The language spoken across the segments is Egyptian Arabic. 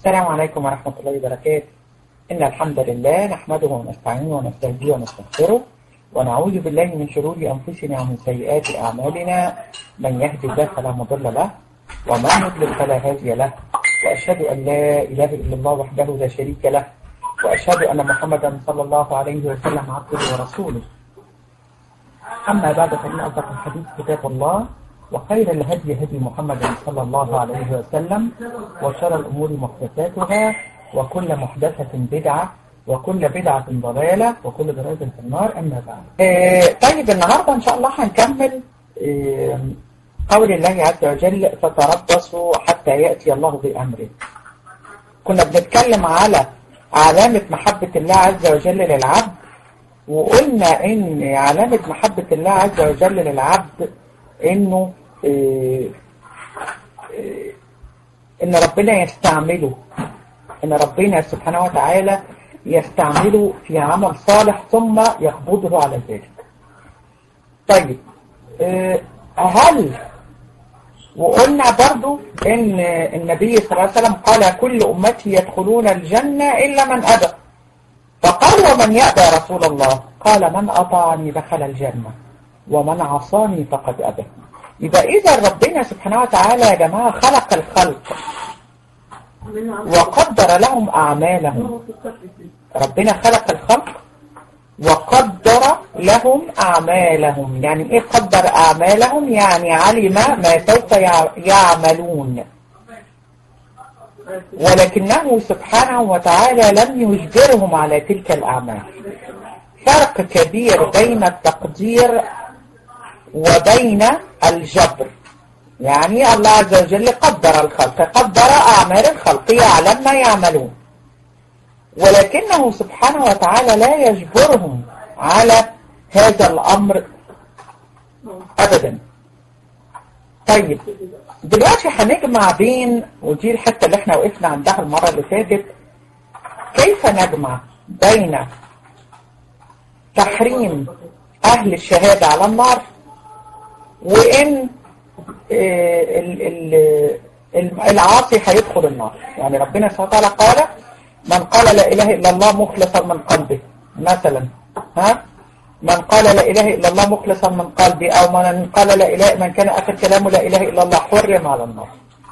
السلام عليكم ورحمة الله وبركاته إن الحمد لله نحمده ونستعينه ونستهديه ونستغفره ونعوذ بالله من شرور أنفسنا ومن سيئات أعمالنا من يهد الله فلا مضل له ومن يضلل فلا هادي له وأشهد أن لا إله إلا الله وحده لا شريك له وأشهد أن محمدا صلى الله عليه وسلم عبده ورسوله أما بعد فإن أصدق الحديث كتاب الله وخير الهدي هدي محمد صلى الله عليه وسلم وشر الأمور محدثاتها وكل محدثة بدعة وكل بدعة ضلالة وكل ضلالة في النار أما بعد آه طيب النهاردة إن شاء الله هنكمل آه قول الله عز وجل فتربصوا حتى يأتي الله بأمره كنا بنتكلم على علامة محبة الله عز وجل للعبد وقلنا ان علامة محبة الله عز وجل للعبد انه إيه إيه ان ربنا يستعمله ان ربنا سبحانه وتعالى يستعمله في عمل صالح ثم يقبضه على ذلك طيب إيه هل وقلنا برضو ان النبي صلى الله عليه وسلم قال كل امتي يدخلون الجنة الا من ابى فقال ومن يأبى يا رسول الله قال من أطاعني دخل الجنة ومن عصاني فقد أبى يبقى إذا ربنا سبحانه وتعالى يا جماعة خلق الخلق وقدر لهم أعمالهم ربنا خلق الخلق وقدر لهم أعمالهم يعني إيه قدر أعمالهم يعني علم ما سوف يعملون ولكنه سبحانه وتعالى لم يجبرهم على تلك الأعمال فرق كبير بين التقدير وبين الجبر يعني الله عز وجل قدر الخلق قدر أعمال الخلق يعلم ما يعملون ولكنه سبحانه وتعالى لا يجبرهم على هذا الأمر أبدا طيب دلوقتي هنجمع بين ودي الحتة اللي احنا وقفنا عندها المرة اللي فاتت كيف نجمع بين تحريم أهل الشهادة على النار وإن العاصي هيدخل النار يعني ربنا سبحانه وتعالى قال من قال لا إله إلا الله مخلصا من قلبه مثلا ها من قال لا إله إلا الله مخلصا من قلبه أو من قال لا إله من كان آخر كلامه لا إله إلا الله حرم على النار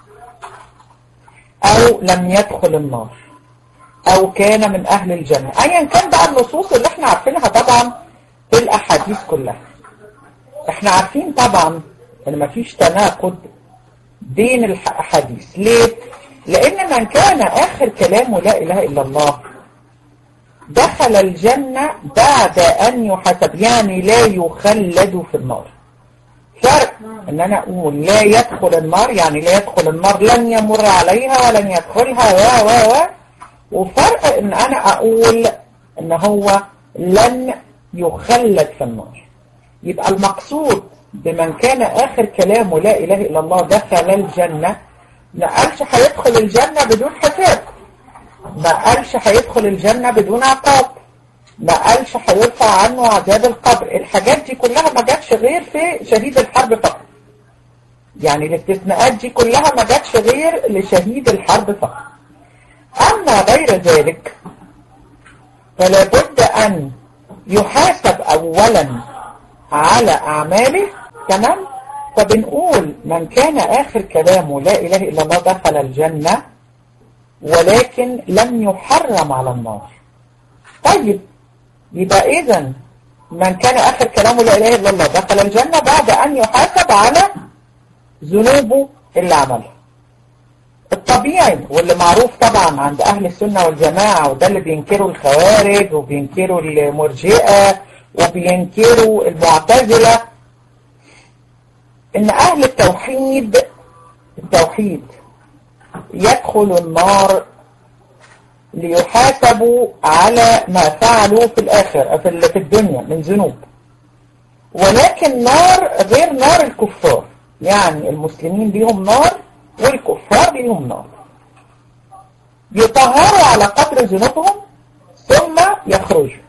أو لم يدخل النار أو كان من أهل الجنة أيا كان بقى النصوص اللي احنا عارفينها طبعا في الأحاديث كلها احنا عارفين طبعا ان مفيش تناقض بين الأحاديث ليه؟ لأن من كان آخر كلامه لا إله إلا الله دخل الجنة بعد أن يحاسب يعني لا يخلد في النار فرق ان انا اقول لا يدخل النار يعني لا يدخل النار لن يمر عليها ولن يدخلها و و و وفرق ان انا اقول ان هو لن يخلد في النار يبقى المقصود بمن كان اخر كلامه لا اله الا الله دخل الجنة ما قالش هيدخل الجنة بدون حساب ما قالش هيدخل الجنة بدون عقاب ما قالش هيرفع عنه عذاب القبر الحاجات دي كلها ما جاتش غير في شهيد الحرب فقط يعني الاستثناءات دي كلها ما جاتش غير لشهيد الحرب فقط أما غير ذلك فلا بد أن يحاسب أولا على أعماله تمام فبنقول من كان آخر كلامه لا إله إلا الله دخل الجنة ولكن لم يحرم على النار طيب يبقى إذا من كان آخر كلامه لا إله إلا الله دخل الجنة بعد أن يحاسب على ذنوبه اللي عملها الطبيعي واللي معروف طبعا عند أهل السنة والجماعة وده اللي بينكروا الخوارج وبينكروا المرجئة وبينكروا المعتزلة إن أهل التوحيد التوحيد يدخل النار ليحاسبوا على ما فعلوا في الآخر في الدنيا من ذنوب ولكن نار غير نار الكفار يعني المسلمين ليهم نار والكفار ليهم نار يطهروا على قدر ذنوبهم ثم يخرجوا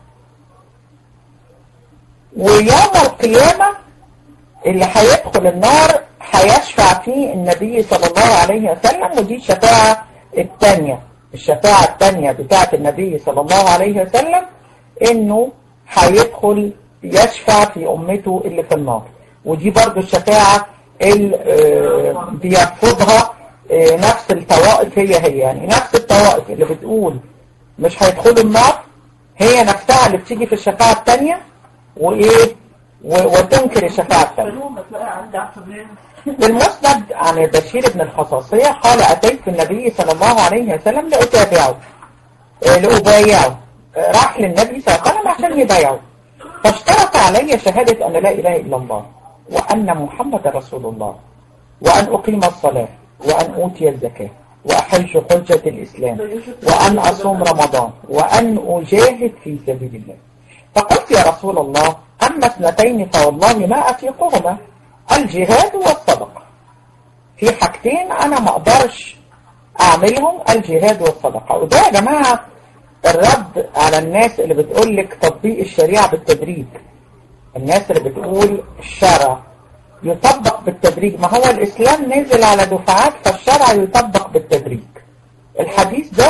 ويوم القيامة اللي هيدخل النار هيشفع فيه النبي صلى الله عليه وسلم ودي الشفاعة الثانية الشفاعة الثانية بتاعة النبي صلى الله عليه وسلم انه هيدخل يشفع في امته اللي في النار ودي برضو الشفاعة اللي آه، بيرفضها آه، نفس الطوائف هي هي يعني نفس الطوائف اللي بتقول مش هيدخلوا النار هي نفسها اللي بتيجي في الشفاعة الثانية وايه و- وتنكر الشفاعة الثانية معلومة تلاقي عندي عشر منين بالمسند عن بشير بن الخصاصية قال أتيت النبي صلى الله عليه وسلم لأتابعه آه، لأبايعه آه، راح للنبي صلى الله عليه وسلم عشان يبايعه فاشترط علي شهادة أن لا إله إلا الله وأن محمد رسول الله وأن أقيم الصلاة وأن أوتي الزكاة وأحج حجة الإسلام وأن أصوم رمضان وأن أجاهد في سبيل الله فقلت يا رسول الله أما اثنتين فوالله ما أطيقهما الجهاد والصدقة في حاجتين أنا ما أقدرش أعملهم الجهاد والصدقة وده يا جماعة الرد على الناس اللي بتقول لك تطبيق الشريعة بالتدريج الناس اللي بتقول الشرع يطبق بالتدريج ما هو الإسلام نزل على دفعات فالشرع يطبق بالتدريج الحديث ده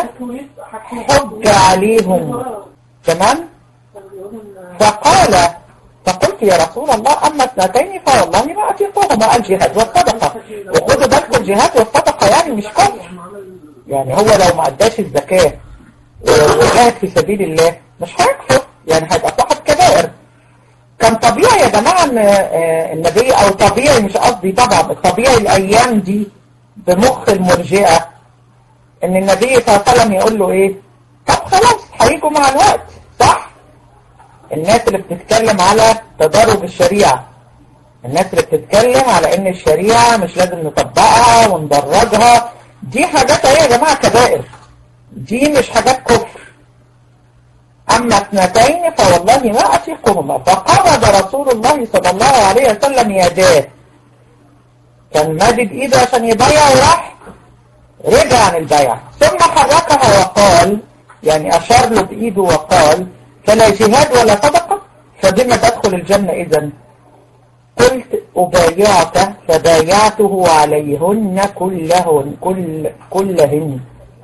حج عليهم تمام فقال فقلت يا رسول الله أما اثنتين فوالله ما أتيقهما الجهاد والصدقة وخدوا بالكم الجهاد والصدقة يعني مش كفر يعني هو لو ما أداش الزكاة وجاهد في سبيل الله مش هيكفر يعني هيبقى صاحب كبائر كان طبيعي يا جماعة ان آه، النبي او طبيعي مش قصدي طبعا الطبيعي الايام دي بمخ المرجئة ان النبي صلى الله عليه وسلم يقول له ايه طب خلاص هيجوا مع الوقت صح الناس اللي بتتكلم على تدرج الشريعة الناس اللي بتتكلم على ان الشريعة مش لازم نطبقها وندرجها دي حاجات ايه يا جماعة كبائر دي مش حاجات كفر أما اثنتين فوالله ما أثيقهما فقرض رسول الله صلى الله عليه وسلم يداه كان مادد إيده عشان يبيع وراح رجع عن البيع ثم حركها وقال يعني أشار له بإيده وقال فلا جهاد ولا صدقة فبما تدخل الجنة إذن قلت أبايعك فبايعته عليهن كلهن كل كلهن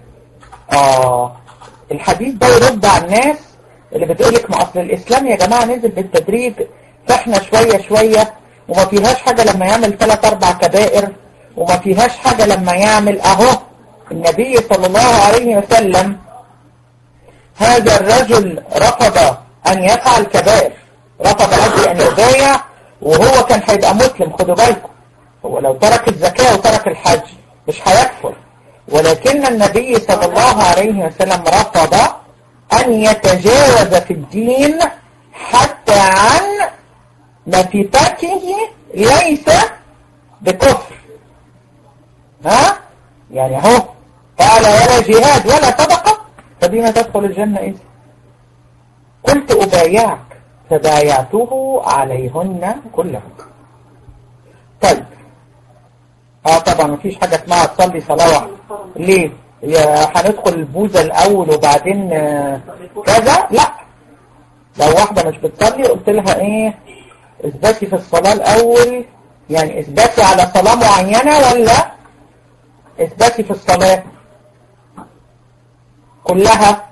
آه الحديث ده يرد على الناس اللي بتقولك ما أصل الإسلام يا جماعة نزل بالتدريج فإحنا شوية شوية وما فيهاش حاجة لما يعمل ثلاث أربع كبائر وما فيهاش حاجة لما يعمل أهو النبي صلى الله عليه وسلم هذا الرجل رفض أن يفعل كبائر رفض قصدي أن يبايع وهو كان هيبقى مسلم خدوا بالكم هو لو ترك الزكاة وترك الحج مش هيكفر ولكن النبي صلى الله عليه وسلم رفض أن يتجاوز في الدين حتى عن ما في تركه ليس بكفر ها يعني اهو قال ولا جهاد ولا صدقة فبما تدخل الجنة إذا قلت أبايعك فبايعته عليهن كلهن طيب اه طبعا مفيش حاجة اسمها تصلي صلاة واحدة ليه يا هندخل البوزة الاول وبعدين آه، كذا لا لو واحدة مش بتصلي قلت لها ايه اثبتي في الصلاة الاول يعني اثبتي على صلاة معينة ولا اثبتي في الصلاة كلها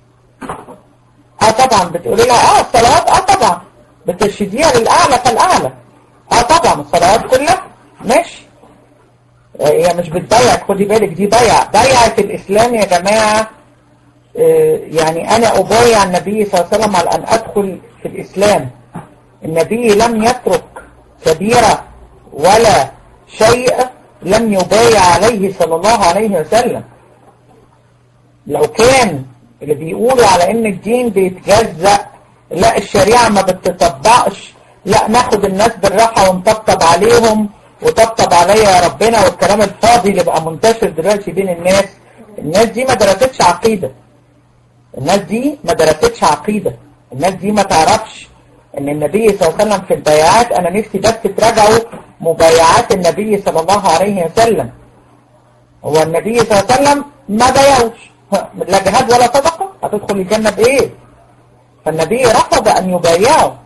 اه طبعا بتقولي لها اه الصلوات اه طبعا بترشديها للاعلى فالاعلى اه طبعا الصلوات كلها ماشي هي مش بتبيع خدي بالك دي بيع بيعة الإسلام يا جماعة آه، يعني أنا أبايع النبي صلى الله عليه وسلم على أن أدخل في الإسلام النبي لم يترك كبيرة ولا شيء لم يبايع عليه صلى الله عليه وسلم لو كان اللي بيقولوا على ان الدين بيتجزأ لا الشريعة ما بتطبقش لا ناخد الناس بالراحة ونطبطب عليهم وطبطب عليا يا ربنا والكلام الفاضي اللي بقى منتشر دلوقتي بين الناس الناس دي ما درستش عقيدة الناس دي ما درستش عقيدة الناس دي ما تعرفش ان النبي صلى الله عليه وسلم في البيعات انا نفسي بس تراجعوا مبايعات النبي صلى الله عليه وسلم هو النبي صلى الله عليه وسلم ما بايعوش لا جهاد ولا صدقة هتدخل الجنة بايه فالنبي رفض ان يبايعه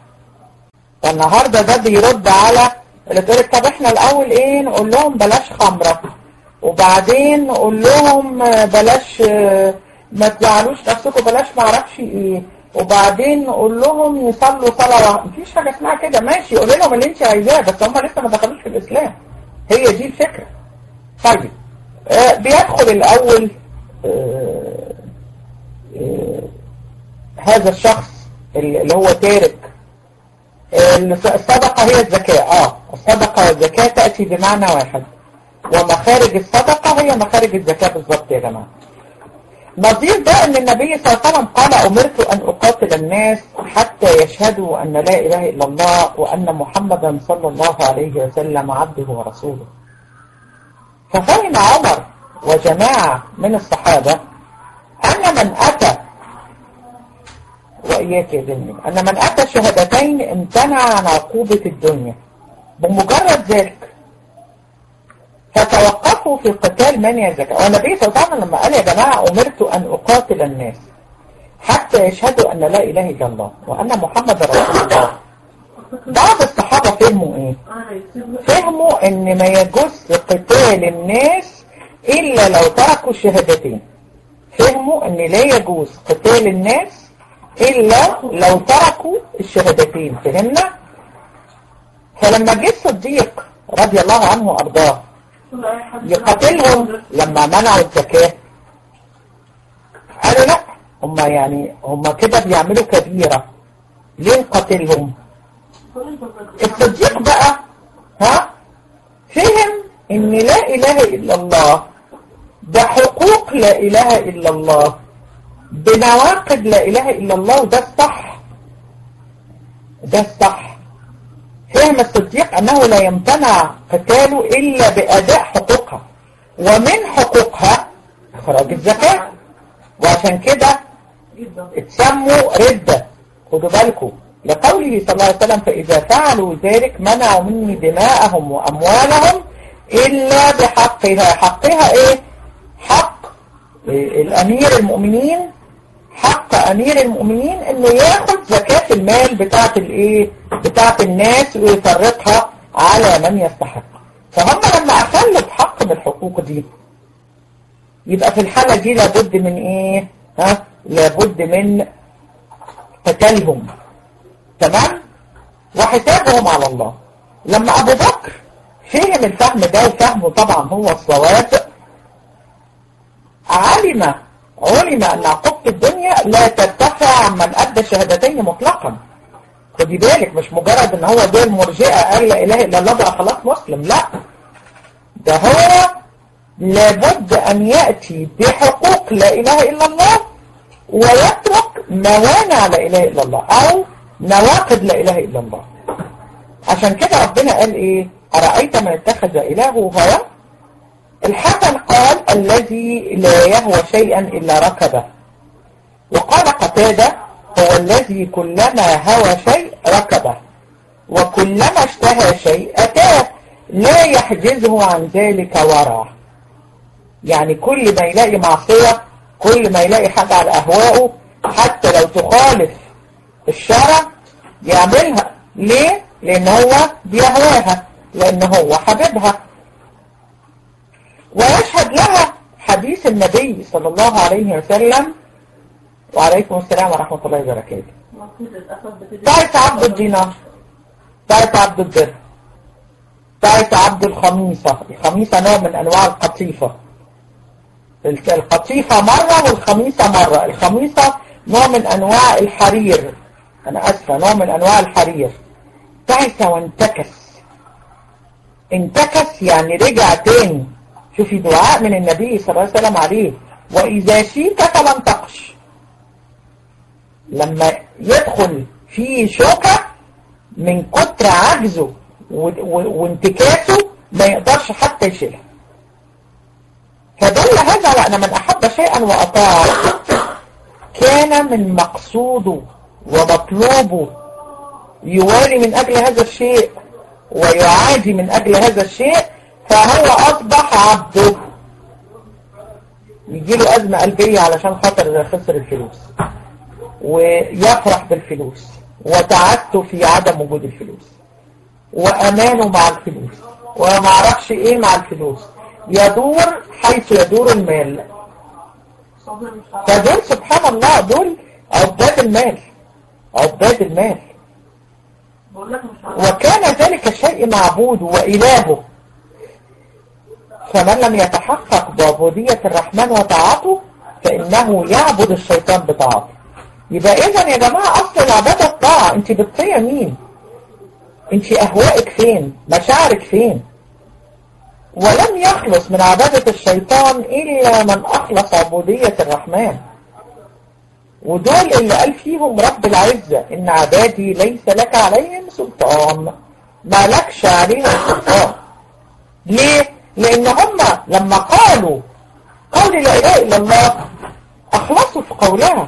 فالنهاردة ده بيرد على اللي تقول طب احنا الاول ايه نقول لهم بلاش خمرة وبعدين نقول لهم بلاش ما تزعلوش نفسكم بلاش ما اعرفش ايه وبعدين نقول لهم يصلوا صلاه مفيش حاجه اسمها كده ماشي قولي لهم اللي انت عايزاه بس هم لسه ما دخلوش في الاسلام هي دي الفكره طيب آه بيدخل الاول آه آه هذا الشخص اللي هو تارك الصدقة هي الزكاة اه الصدقة والزكاة تأتي بمعنى واحد ومخارج الصدقة هي مخارج الزكاة بالضبط يا جماعة نظير ده ان النبي صلى الله عليه وسلم قال امرت ان اقاتل الناس حتى يشهدوا ان لا اله الا الله وان محمدا صلى الله عليه وسلم عبده ورسوله ففهم عمر وجماعة من الصحابة ان من اتى وإياك يا ذنب أن من أتى الشهادتين امتنع عن عقوبة الدنيا بمجرد ذلك فتوقفوا في قتال من يزكى والنبي صلى الله عليه وسلم لما قال يا جماعة أمرت أن أقاتل الناس حتى يشهدوا أن لا إله إلا الله وأن محمد رسول الله بعض الصحابة فهموا إيه؟ فهموا إن ما يجوز قتال الناس إلا لو تركوا الشهادتين فهموا إن لا يجوز قتال الناس إلا لو تركوا الشهادتين فهمنا فلما جه الصديق رضي الله عنه وأرضاه يقاتلهم لما منعوا الزكاة قالوا لا هم يعني هم كده بيعملوا كبيرة ليه نقاتلهم الصديق بقى ها فهم ان لا اله الا الله ده حقوق لا اله الا الله بنواقض لا إله إلا الله وده الصح ده الصح فهم الصديق أنه لا يمتنع قتاله إلا بأداء حقوقها ومن حقوقها إخراج الزكاة وعشان كده اتسموا ردة خدوا بالكم لقوله صلى الله عليه وسلم فإذا فعلوا ذلك منعوا مني دماءهم وأموالهم إلا بحقها حقها إيه حق الأمير المؤمنين حق امير المؤمنين انه ياخد زكاة المال بتاعت الايه بتاعت الناس ويفرقها على من يستحق فهم لما اخلوا بحق من الحقوق دي يبقى في الحالة دي لابد من ايه ها لابد من قتالهم تمام وحسابهم على الله لما ابو بكر فهم الفهم ده وفهمه طبعا هو الصواب علم علم أن عقوبة الدنيا لا ترتفع عن من أدى الشهادتين مطلقا خدي بالك مش مجرد ان هو دول مرجئة قال لا إله إلا الله بقى خلاص مسلم لا ده هو لابد أن يأتي بحقوق لا إله إلا الله ويترك موانع لا إله إلا الله أو نواقض لا إله إلا الله عشان كده ربنا قال إيه أرأيت من اتخذ إلهه هواه الحسن قال الذي لا يهوى شيئا إلا ركبه وقال قتادة هو الذي كلما هوى شيء ركبه وكلما اشتهى شيء أتاه لا يحجزه عن ذلك ورع يعني كل ما يلاقي معصية كل ما يلاقي حاجة على أهوائه حتى لو تخالف الشرع يعملها ليه؟ لأن هو بيهواها لأن هو حبيبها ويشهد لها حديث النبي صلى الله عليه وسلم وعليكم السلام ورحمة الله وبركاته تعرف عبد الدينار تعرف عبد الدرهم تعرف عبد الخميصة الخميصة نوع من أنواع القطيفة القطيفة مرة والخميصة مرة الخميصة نوع من أنواع الحرير أنا أسفة نوع من أنواع الحرير تعس وانتكس انتكس يعني رجع تاني شوفي دعاء من النبي صلى الله عليه وسلم عليه وإذا شيك فلم تقش لما يدخل في شوكة من كتر عجزه وانتكاسه ما يقدرش حتى يشيلها فدل هذا على أن من أحب شيئا وأطاع كان من مقصوده ومطلوبه يوالي من أجل هذا الشيء ويعادي من أجل هذا الشيء فهو أصبح عبده يجيله أزمة قلبية علشان خاطر خسر الفلوس ويفرح بالفلوس وتعبته في عدم وجود الفلوس وأمانه مع الفلوس وما عرفش إيه مع الفلوس يدور حيث يدور المال فدول سبحان الله دول عباد المال عباد المال وكان ذلك الشيء معبود وإلهه فمن لم يتحقق بعبودية الرحمن وطاعته فإنه يعبد الشيطان بطاعته يبقى إذا يا جماعة أصل العبادة الطاعة أنت بتطيع مين أنت أهوائك فين مشاعرك فين ولم يخلص من عبادة الشيطان إلا من أخلص عبودية الرحمن ودول اللي قال فيهم رب العزة إن عبادي ليس لك عليهم سلطان ما لكش عليهم سلطان ليه؟ لأن هم لما قالوا قول لا إله إلا الله أخلصوا في قولها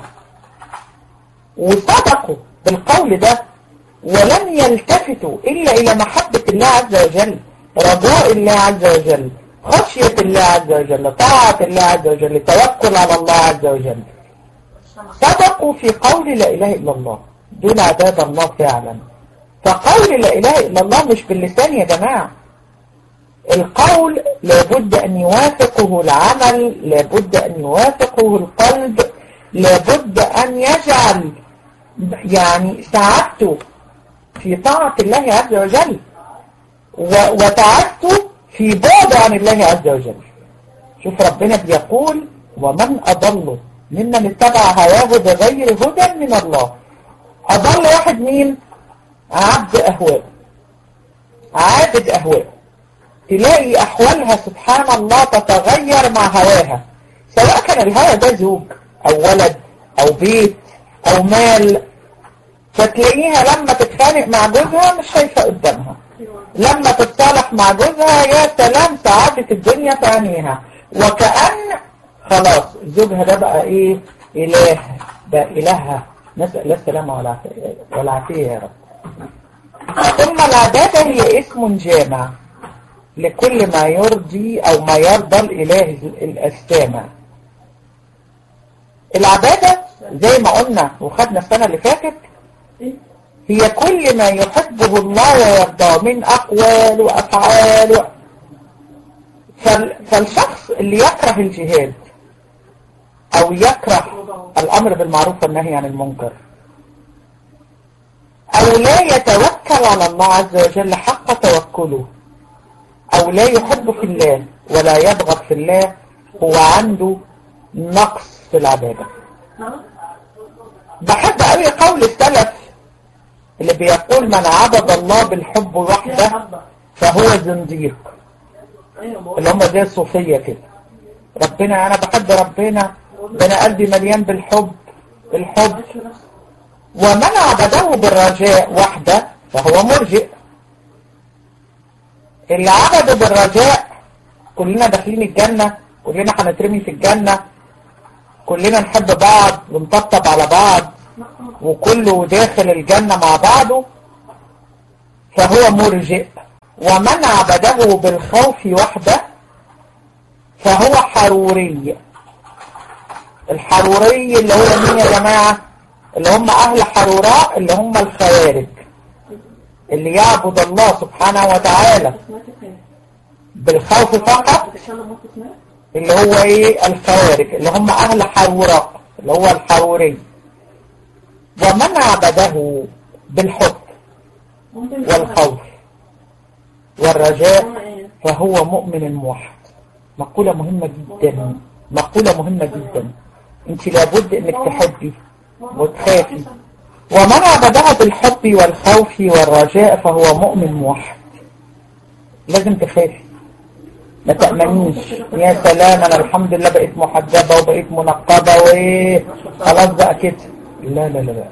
وصدقوا بالقول ده ولم يلتفتوا إلا إلى محبة الله عز وجل رجاء الله عز وجل خشية الله عز وجل طاعة الله عز وجل توكل على الله عز وجل صدقوا في قول لا إله إلا الله دول عباد الله فعلا فقول لا إله إلا الله مش باللسان يا جماعة القول لابد أن يوافقه العمل لابد أن يوافقه القلب لابد أن يجعل يعني سعادته في طاعة الله عز وجل وتعبته في بعد عن الله عز وجل شوف ربنا بيقول ومن أضل ممن اتبع هواه بغير هدى من الله أضل واحد مين عبد أهواء عابد أهواء تلاقي أحوالها سبحان الله تتغير مع هواها سواء كان الهوى ده زوج أو ولد أو بيت أو مال فتلاقيها لما تتخانق مع جوزها مش شايفة قدامها لما تتصالح مع جوزها يا سلام سعادة الدنيا في عينيها وكأن خلاص زوجها ده بقى ايه اله ده الهها نسأل الله السلامة والعافية يا رب ثم العبادة هي اسم جامع لكل ما يرضي او ما يرضى الاله السامع العبادة زي ما قلنا وخدنا السنة اللي فاتت هي كل ما يحبه الله ويرضاه من أقوال وأفعال فالشخص اللي يكره الجهاد أو يكره الأمر بالمعروف والنهي عن المنكر أو لا يتوكل على الله عز وجل حق توكله أو لا يحب في الله ولا يبغض في الله هو عنده نقص في العبادة بحب قوي قول السلف اللي بيقول من عبد الله بالحب وحده فهو زنديق اللي هم زي الصوفية كده ربنا انا بحب ربنا ده انا قلبي مليان بالحب بالحب ومن عبده بالرجاء وحده فهو مرجئ اللي عبده بالرجاء كلنا داخلين الجنة كلنا هنترمي في الجنة كلنا نحب بعض ونطبطب على بعض وكله داخل الجنة مع بعضه فهو مرجئ ومن عبده بالخوف وحده فهو حروري الحروري اللي هو مين يا جماعة اللي هم أهل حروراء اللي هم الخوارج اللي يعبد الله سبحانه وتعالى بالخوف فقط اللي هو ايه الخوارج اللي هم أهل حروراء اللي هو الحروري ومن عبده بالحب والخوف والرجاء فهو مؤمن موحد مقولة مهمة جدا مقولة مهمة جدا انت لابد انك تحبي وتخافي ومن عبدها بالحب والخوف والرجاء فهو مؤمن موحد لازم تخافي ما تأمنيش يا سلام انا الحمد لله بقيت محجبة وبقيت منقبة وايه خلاص بقى كده لا لا لا لا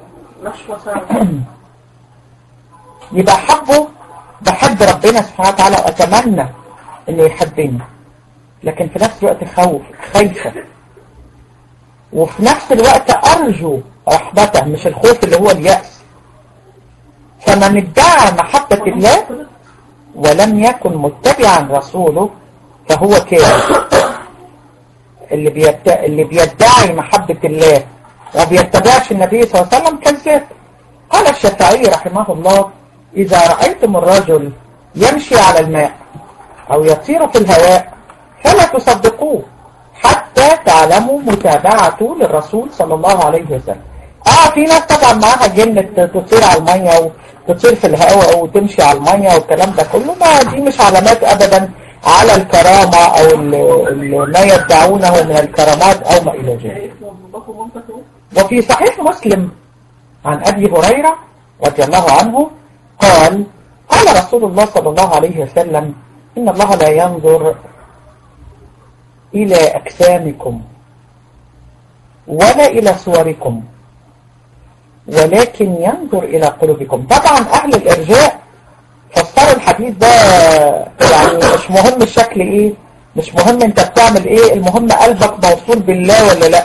يبقى حبه بحب ربنا سبحانه وتعالى وأتمنى انه يحبني لكن في نفس الوقت خوف خايفة وفي نفس الوقت أرجو رحمته مش الخوف اللي هو اليأس فمن ادعى محبة الله ولم يكن متبعا رسوله فهو كافر اللي, بيت... اللي بيدعي محبة الله وبيتبعش النبي صلى الله عليه وسلم كذاب قال الشافعي رحمه الله إذا رأيتم الرجل يمشي على الماء أو يطير في الهواء فلا تصدقوه حتى تعلموا متابعته للرسول صلى الله عليه وسلم اه في ناس طبعا معاها جن تطير على المية وتطير في الهواء وتمشي على المية والكلام ده كله ما دي مش علامات ابدا على الكرامة او ما يدعونه من الكرامات او ما الى ذلك وفي صحيح مسلم عن ابي هريرة رضي الله عنه قال قال رسول الله صلى الله عليه وسلم إن الله لا ينظر إلى أجسامكم ولا إلى صوركم ولكن ينظر إلى قلوبكم طبعا أهل الإرجاء فسروا الحديث ده يعني مش مهم الشكل إيه مش مهم أنت بتعمل إيه المهم قلبك موصول بالله ولا لأ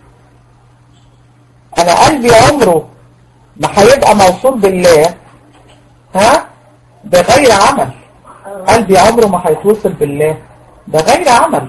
أنا قلبي عمره ما هيبقى موصول بالله ها بغير عمل قلبي عمره ما هيتوصل بالله بغير عمل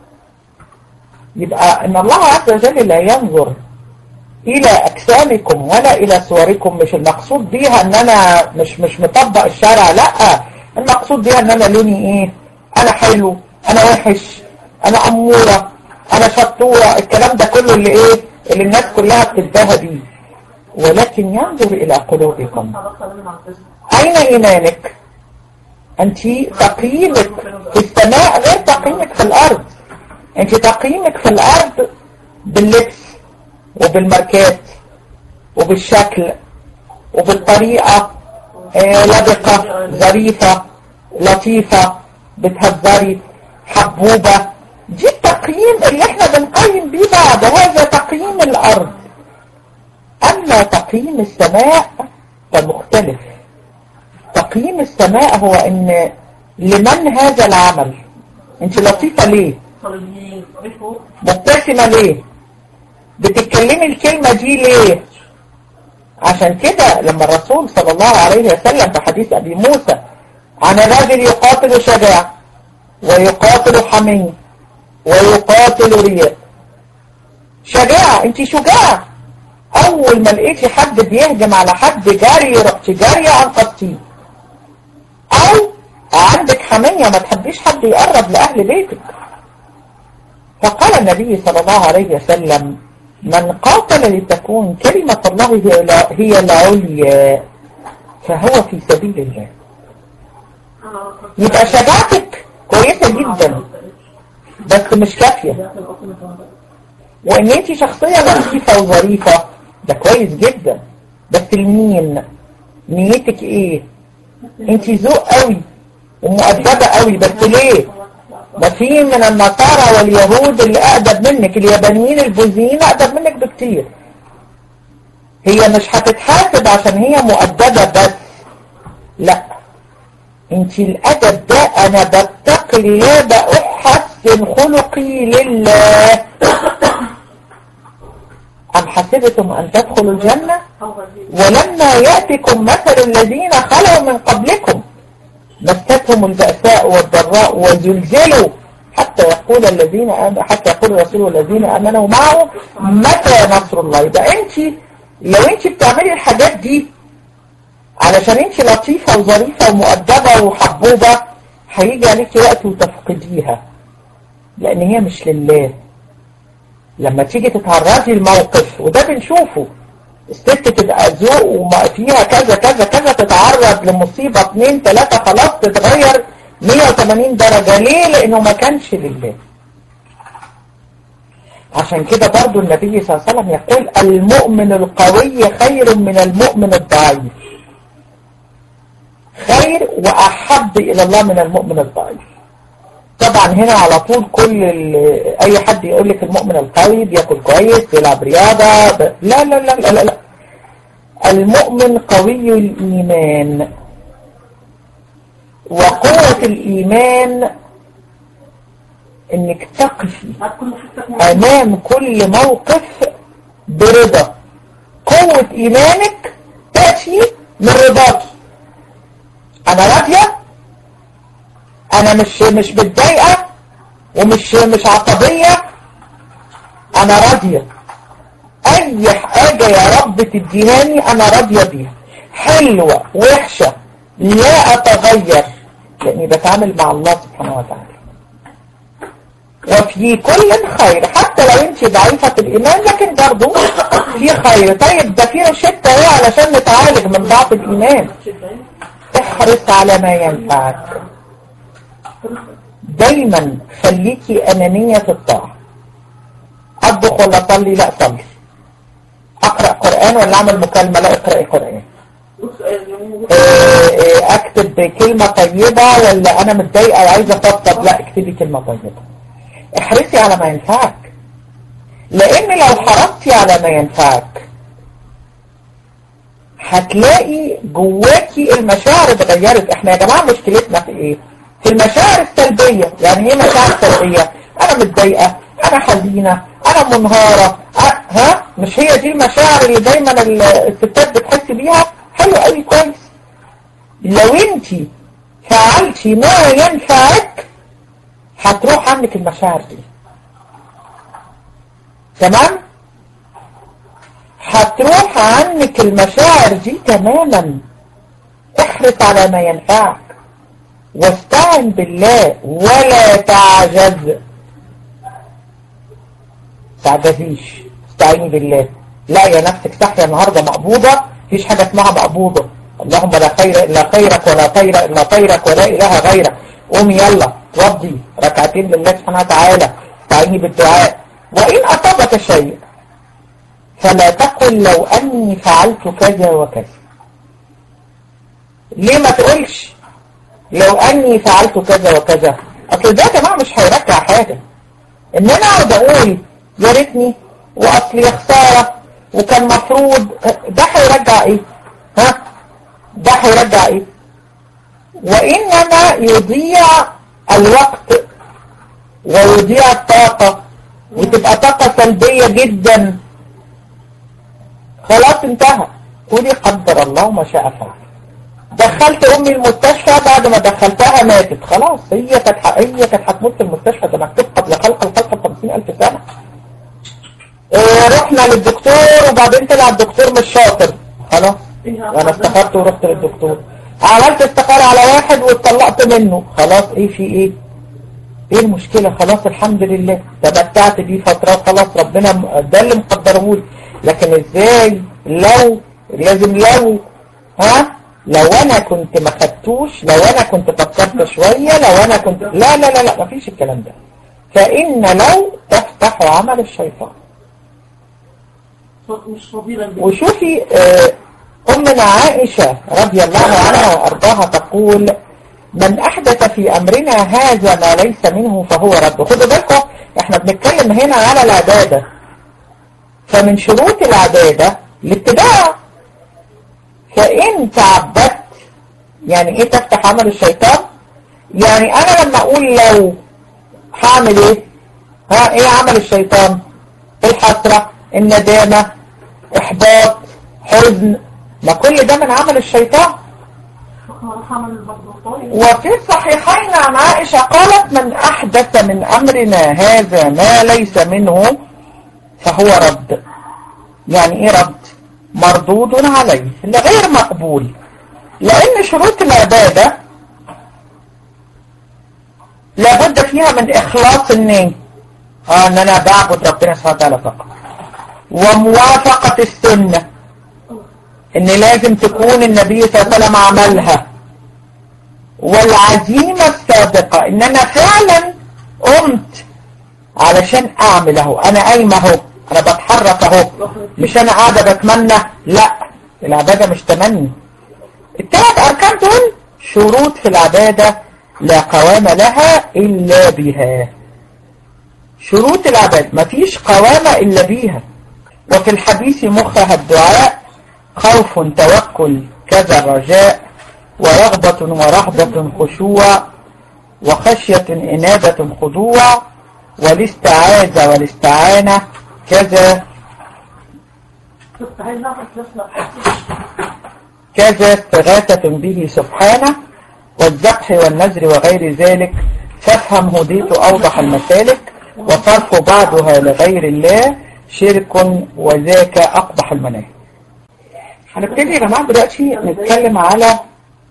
يبقى ان الله عز وجل لا ينظر الى اجسامكم ولا الى صوركم مش المقصود بيها ان انا مش مش مطبق الشرع لا المقصود بيها ان انا لوني ايه انا حلو انا وحش انا امورة انا شطورة الكلام ده كله اللي ايه اللي الناس كلها بتتباهى بيه ولكن ينظر الى قلوبكم اين ايمانك انت تقييمك في السماء غير تقييمك في الارض انت تقييمك في الارض باللبس وبالماركات وبالشكل وبالطريقة آه لبقة ظريفة لطيفة بتهزري حبوبة دي التقييم اللي احنا بنقيم بيه بعد هذا تقييم الارض اما تقييم السماء فمختلف تقييم السماء هو ان لمن هذا العمل انت لطيفة ليه مبتسمة ليه بتتكلمي الكلمة دي ليه عشان كده لما الرسول صلى الله عليه وسلم في حديث ابي موسى عن الرجل يقاتل شجاع ويقاتل حمي ويقاتل رياء شجاع انت شجاع اول ما لقيتي حد بيهجم على حد جاري رحت جارية عن قصتيه او عندك حمية ما تحبيش حد يقرب لأهل بيتك فقال النبي صلى الله عليه وسلم من قاتل لتكون كلمة الله هي العليا فهو في سبيل الله يبقى شجاعتك كويسة جدا بس مش كافية وان انت شخصية لطيفة وظريفة ده كويس جدا بس لمين نيتك ايه انت ذوق قوي ومؤدبة قوي بس ليه ما في من النصارى واليهود اللي اقدم منك اليابانيين البوذيين اقدم منك بكتير هي مش هتتحاسب عشان هي مؤدبة بس لا انت الادب ده انا بتقي الله بأحسن خلقي لله أم حسبتم أن تدخلوا الجنة ولما يأتكم مثل الذين خلوا من قبلكم مستهم البأساء والضراء وزلزلوا حتى يقول الذين آمنوا حتى يقول الرسول والذين آمنوا معه متى نصر الله يبقى انت لو انت بتعملي الحاجات دي علشان انت لطيفة وظريفة ومؤدبة وحبوبة هيجي عليك وقت وتفقديها لان هي مش لله لما تيجي تتعرضي الموقف وده بنشوفه الست تبقى ذوق وما فيها كذا كذا كذا تتعرض لمصيبة اتنين تلاتة خلاص تتغير 180 درجة ليه لانه ما كانش لله عشان كده برضو النبي صلى الله عليه وسلم يقول المؤمن القوي خير من المؤمن الضعيف خير وأحب إلى الله من المؤمن الضعيف طبعا هنا على طول كل اي حد يقول لك المؤمن القوي بياكل كويس بيلعب رياضة ب... لا, لا لا لا لا لا المؤمن قوي الايمان وقوة الايمان انك تقفي امام كل موقف برضا قوة ايمانك تأتي من رضاك انا راضية انا مش مش متضايقه ومش مش عصبيه انا راضيه اي حاجه يا رب تديهاني انا راضيه بيها حلوه وحشه لا اتغير لاني بتعامل مع الله سبحانه وتعالى وفي كل خير حتى لو انت ضعيفة الإيمان لكن برضو في خير طيب ده في روشتة ايه علشان نتعالج من ضعف الإيمان احرص على ما ينفعك دايما خليكي أنانية في الطاعة أطبخ ولا أصلي لا أصلي أقرأ قرآن ولا أعمل مكالمة لا أقرأ قرآن أكتب كلمة طيبة ولا أنا متضايقة وعايزة أفضفض لا اكتبي كلمة طيبة احرصي على ما ينفعك لأن لو حرصتي على ما ينفعك هتلاقي جواكي المشاعر اتغيرت احنا يا جماعة مشكلتنا في ايه في المشاعر السلبية يعني ايه مشاعر سلبية انا متضايقة انا حزينة انا منهارة أه ها مش هي دي المشاعر اللي دايما الستات بتحس بيها حلو قوي كويس لو انت فعلتي ما ينفعك هتروح عنك المشاعر دي تمام هتروح عنك المشاعر دي تماما احرص على ما ينفعك واستعن بالله ولا تعجز تعجزيش استعيني بالله لا يا نفسك تحيا النهاردة مقبوضة مفيش حاجة اسمها مقبوضة اللهم لا خير إلا خيرك ولا خير إلا خيرك ولا إله غيرك قومي يلا وضي ركعتين لله سبحانه وتعالى استعيني بالدعاء وإن أصابك شيء فلا تقل لو أني فعلت كذا وكذا ليه ما تقولش لو أني فعلت كذا وكذا أصل ده يا جماعة مش هيرجع حاجة إن أنا أقعد أقول يا ريتني وأصل يا خسارة وكان مفروض ده هيرجع إيه؟ ها؟ ده هيرجع إيه؟ وإنما يضيع الوقت ويضيع الطاقة وتبقى طاقة سلبية جدا خلاص انتهى قولي قدر الله ما شاء فعل دخلت امي المستشفى بعد ما دخلتها ماتت خلاص هي كانت هي كانت هتموت في المستشفى ده مكتوب قبل خلق الخلق ب 50000 سنه اه رحنا للدكتور وبعدين طلع الدكتور مش شاطر خلاص وانا استخرت ورحت للدكتور عملت استخاره على واحد واتطلقت منه خلاص ايه في ايه ايه المشكلة خلاص الحمد لله تمتعت بيه فترة خلاص ربنا ده اللي مقدرهولي لكن ازاي لو لازم لو ها لو انا كنت ما خدتوش لو انا كنت فكرت شوية لو انا كنت لا لا لا لا مفيش الكلام ده فإن لو تفتح عمل الشيطان وشوفي آه أمنا عائشة رضي الله عنها وأرضاها تقول من أحدث في أمرنا هذا ما ليس منه فهو رد خدوا بالكم احنا بنتكلم هنا على العبادة فمن شروط العبادة الاتباع فإن تعبدت يعني ايه تفتح عمل الشيطان يعني انا لما اقول لو هعمل ايه ها ايه عمل الشيطان الحسرة الندامة احباط حزن ما كل ده من عمل الشيطان وفي الصحيحين عن عائشة قالت من أحدث من أمرنا هذا ما ليس منه فهو رد يعني إيه رد مردود عليه غير مقبول لأن شروط العبادة لابد فيها من إخلاص النية آه أن أنا بعبد ربنا سبحانه وتعالى فقط وموافقة السنة ان لازم تكون النبي صلى الله عليه وسلم عملها والعزيمة السابقة ان انا فعلا قمت علشان اعمل اهو انا قايمه اهو انا بتحرك اهو مش انا قاعدة بتمنى لا العبادة مش تمني الثلاث اركان دول شروط في العبادة لا قوام لها الا بها شروط العبادة مفيش قوامة الا بيها وفي الحديث مخها الدعاء خوف توكل كذا رجاء ورغبة ورهبة خشوع وخشية إنابة خضوع والاستعاذة والاستعانة كذا كذا استغاثة به سبحانه والذبح والنذر وغير ذلك فافهم هديت أوضح المسالك وصرف بعضها لغير الله شرك وذاك أقبح المناهج هنبتدي يا جماعة دلوقتي نتكلم على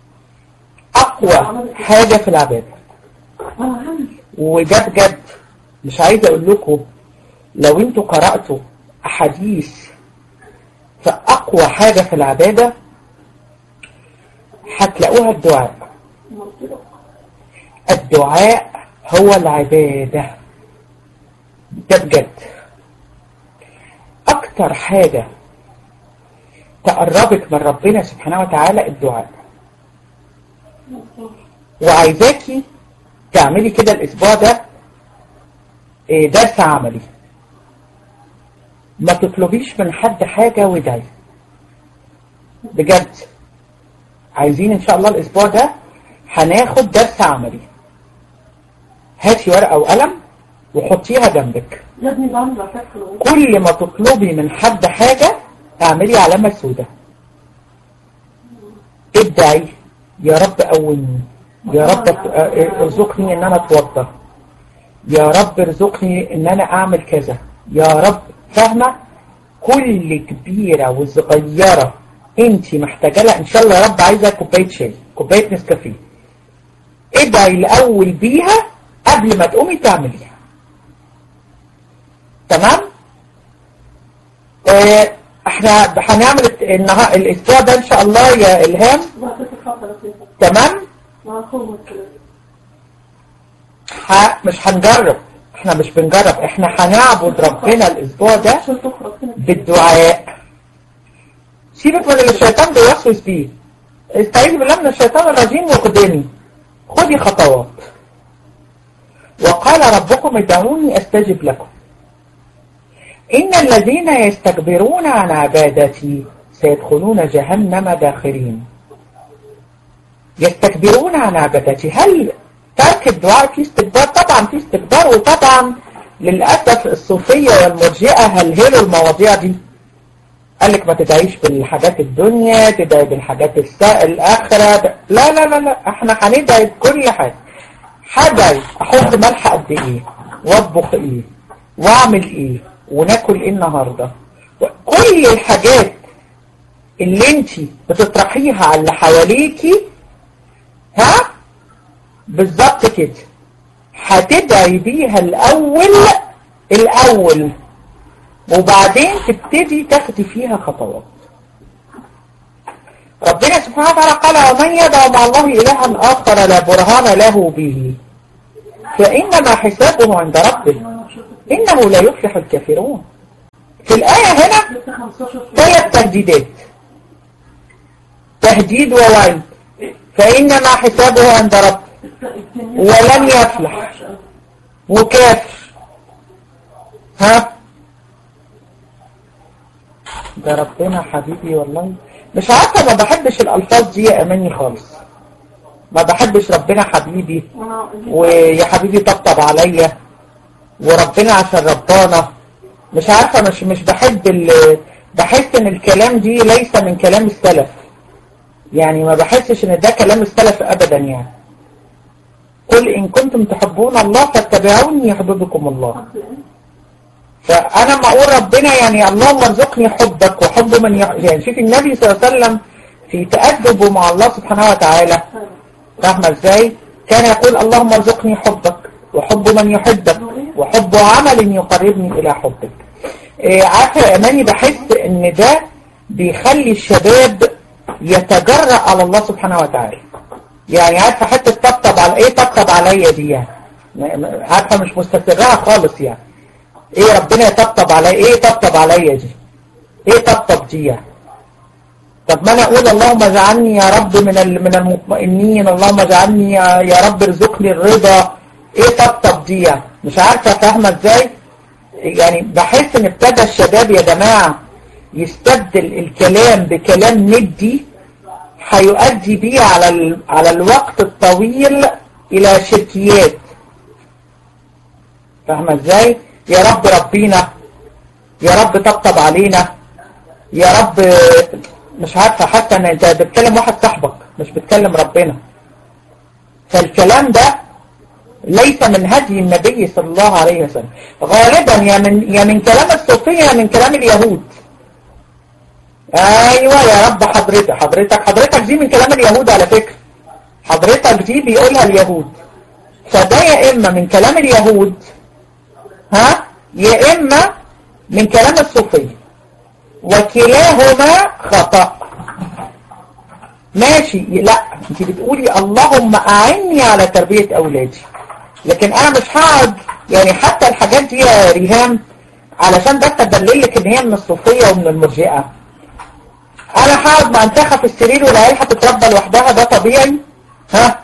أقوى حاجة في العبادة وجد جد مش عايزة اقول لكم لو انتوا قرأتوا احاديث فاقوى حاجة في العبادة هتلاقوها الدعاء الدعاء هو العبادة ده بجد اكتر حاجة تقربك من ربنا سبحانه وتعالى الدعاء وعايزاكي تعملي كده الاسبوع ده درس عملي ما تطلبيش من حد حاجة وادعي بجد عايزين ان شاء الله الاسبوع ده هناخد درس عملي هاتي ورقة وقلم وحطيها جنبك يا ابني بعمل بعتك في الغرفة. كل ما تطلبي من حد حاجة اعملي علامة سوداء ادعي يا رب قومني يا رب ارزقني ان انا اتوضى يا رب ارزقني ان انا اعمل كذا يا رب فاهمة كل كبيرة وصغيرة انت محتاجة لها ان شاء الله يا رب عايزة كوباية شاي كوباية نسكافيه ادعي الاول بيها قبل ما تقومي تعمليها تمام اه احنا هنعمل النهار الاسبوع ده ان شاء الله يا الهام بعتك الخطة لطيفة. تمام مع أخوه كده. ح... مش هنجرب احنا مش بنجرب احنا هنعبد ربنا الاسبوع ده عشان تخرج كده. بالدعاء سيبك من اللي الشيطان بيوسوس بيه استعيذ بالله من الشيطان الرجيم وخدني خدي خطوات وقال ربكم ادعوني استجب لكم إن الذين يستكبرون عن عبادتي سيدخلون جهنم داخرين يستكبرون عن عبادتي هل ترك الدعاء فيه استكبار طبعا فيه استكبار وطبعا للأسف الصوفية والمرجئة هلهلوا المواضيع دي قال لك ما تدعيش بالحاجات الدنيا تدعي بالحاجات الس- الآخرة لا لا لا لا احنا هندعي بكل حاجة هدعي احط ملح قد ايه واطبخ ايه واعمل ايه وناكل ايه النهارده كل الحاجات اللي انت بتطرحيها على اللي حواليكي ها بالظبط كده هتدعي بيها الاول الاول وبعدين تبتدي تاخدي فيها خطوات ربنا سبحانه وتعالى قال ومن يدعو مع الله إلها آخر لا برهان له به فإنما حسابه عند ربه إنه لا يفلح الكافرون في الآية هنا لسه 15 ثلاث تهديدات تهديد ووعد فإنما حسابه عند ربه ولن يفلح وكافر ها ده ربنا حبيبي والله مش عارفة ما بحبش الألفاظ دي يا أماني خالص ما بحبش ربنا حبيبي ويا حبيبي طبطب عليا وربنا عشان ربانا مش عارفة مش مش بحب ال بحس ان الكلام دي ليس من كلام السلف يعني ما بحسش ان ده كلام السلف ابدا يعني قل ان كنتم تحبون الله فاتبعوني يحببكم الله فانا ما اقول ربنا يعني اللهم ارزقني حبك وحب من يح... يعني شوف النبي صلى الله عليه وسلم في تأدبه مع الله سبحانه وتعالى فاهمة ازاي كان يقول اللهم ارزقني حبك وحب من يحبك وحب عمل يقربني الى حبك إيه عارفة يا اماني بحس ان ده بيخلي الشباب يتجرأ على الله سبحانه وتعالى يعني عارفة حتى تطبطب على ايه تطبطب عليا دي يعني م- م- عارفة مش مستسرها خالص يعني ايه ربنا يطبطب عليا ايه طبطب عليا دي ايه طبطب دي يعني طب ما انا اقول اللهم اجعلني يا رب من ال- من المطمئنين اللهم اجعلني يا يا رب ارزقني الرضا ايه طبطب دي يعني مش عارفه فاهمه ازاي يعني بحس ان ابتدى الشباب يا جماعه يستبدل الكلام بكلام ندي هيؤدي بيه على ال... على الوقت الطويل الى شركيات فاهمه ازاي يا رب ربينا يا رب طبطب علينا يا رب مش عارفة حتى ان انت بتكلم واحد صاحبك مش بتكلم ربنا فالكلام ده ليس من هدي النبي صلى الله عليه وسلم غالبا يا من يا من كلام الصوفية يا من كلام اليهود ايوه يا رب حضرتك حضرتك حضرتك دي من كلام اليهود على فكرة حضرتك دي بيقولها اليهود فده يا اما من كلام اليهود ها يا إما من كلام الصوفية وكلاهما خطأ ماشي لا انت بتقولي اللهم أعني على تربية أولادي لكن أنا مش هقعد يعني حتى الحاجات دي يا ريهام علشان بس أدللك إن هي من الصوفية ومن المرجئة أنا هقعد منتخة في السرير والعيال هتتربى لوحدها ده طبيعي ها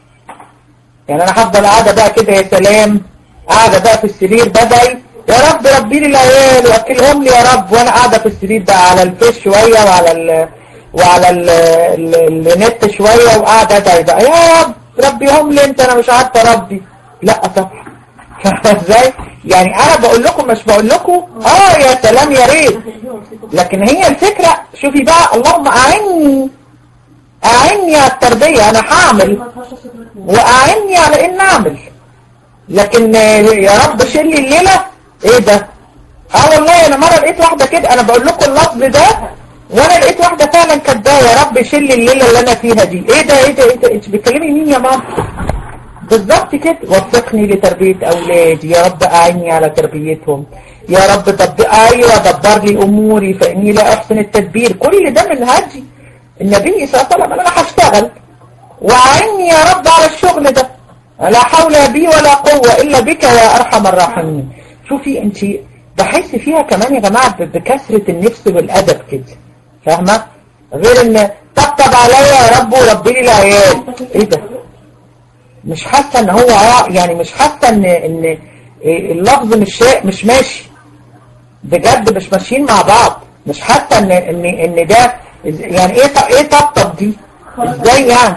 يعني أنا هفضل قاعدة بقى كده يا سلام قاعدة بقى في السرير بدعي يا رب ربي لي العيال واكلهم لي يا رب وانا قاعدة في السرير بقى على الفيس شوية وعلى ال وعلى ال ال النت شوية وقاعدة ادعي بقى يا رب ربيهم لي انت انا مش عارفة ربي لا طبعا ازاي يعني انا بقول لكم مش بقول لكم اه يا سلام يا ريت لكن هي الفكرة شوفي بقى اللهم اعني اعني على التربية انا هعمل واعني على ان اعمل لكن يا رب شيل لي الليلة ايه ده اه والله انا مرة لقيت واحدة كده انا بقول لكم اللفظ ده وانا لقيت واحدة فعلا كاتباه يا رب شيل لي الليلة اللي انا فيها دي ايه ده ايه ده ايه ده انت بتكلمي مين يا ماما بالظبط كده وفقني لتربية اولادي يا رب اعني على تربيتهم يا رب طب ايوه دبر لي اموري فاني لا احسن التدبير كل ده من هدي النبي صلى الله عليه وسلم انا هشتغل واعني يا رب على الشغل ده لا حول بي ولا قوة إلا بك يا أرحم الراحمين شوفي أنت بحس فيها كمان يا جماعة بكثرة النفس والأدب كده فاهمة غير ان طبطب عليا يا رب وربي لي العيال ايه ده مش حاسة ان هو يعني مش حاسة ان ان اللفظ مش مش ماشي بجد مش ماشيين مع بعض مش حاسة ان ان ان ده يعني ايه ايه طبطب دي ازاي يعني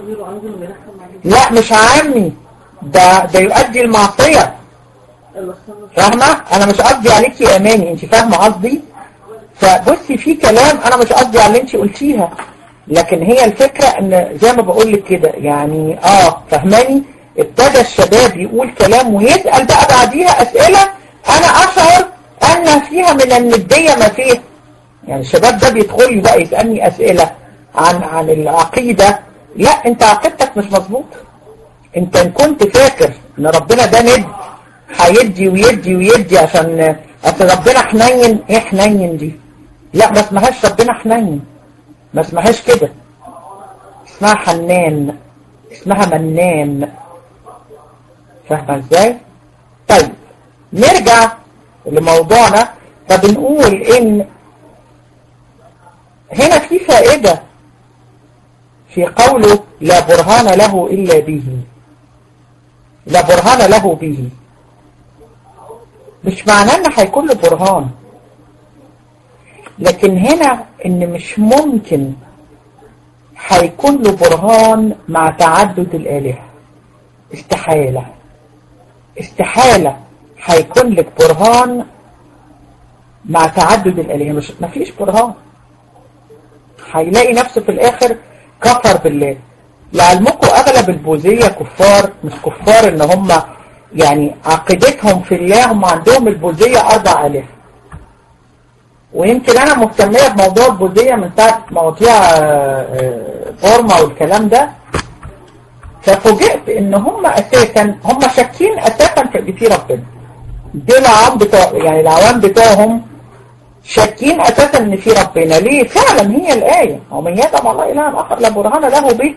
لا مش عامي ده ده يؤدي المعصية فاهمة انا مش قصدي عليك يا اماني انت فاهمة قصدي فبصي في كلام انا مش قصدي على اللي انت قلتيها لكن هي الفكرة ان زي ما بقول لك كده يعني اه فهماني ابتدى الشباب يقول كلام ويسأل بقى بعديها اسئلة انا اشعر ان فيها من الندية ما فيه يعني الشباب ده بيدخل لي بقى يسألني اسئلة عن عن العقيدة لا انت عقيدتك مش مظبوطه انت ان كنت فاكر ان ربنا ده ند هيدي ويدي ويدي عشان اصل ربنا حنين ايه حنين دي لا ما اسمهاش ربنا حنين ما اسمهاش كده اسمها حنان اسمها منان فاهمه ازاي طيب نرجع لموضوعنا فبنقول ان هنا في فائدة في قوله لا برهان له إلا به لا برهان له به مش معناه ان هيكون له برهان لكن هنا ان مش ممكن هيكون له برهان مع تعدد الآلهة استحالة استحالة هيكون لك برهان مع تعدد الآلهة مش مفيش برهان هيلاقي نفسه في الآخر كفر بالله لعلمكم أغلب البوذية كفار مش كفار إن هم يعني عقيدتهم في الله هم عندهم البوذية أربع آلاف ويمكن أنا مهتمية بموضوع البوذية من ساعة مواضيع فورما والكلام ده ففوجئت إن هم أساسا هم شاكين أساسا في في ربنا دول العوام بتوع يعني العوام بتوعهم شاكين أساسا إن في ربنا ليه فعلا هي الآية ومن يدعم الله إله آخر لا برهان له به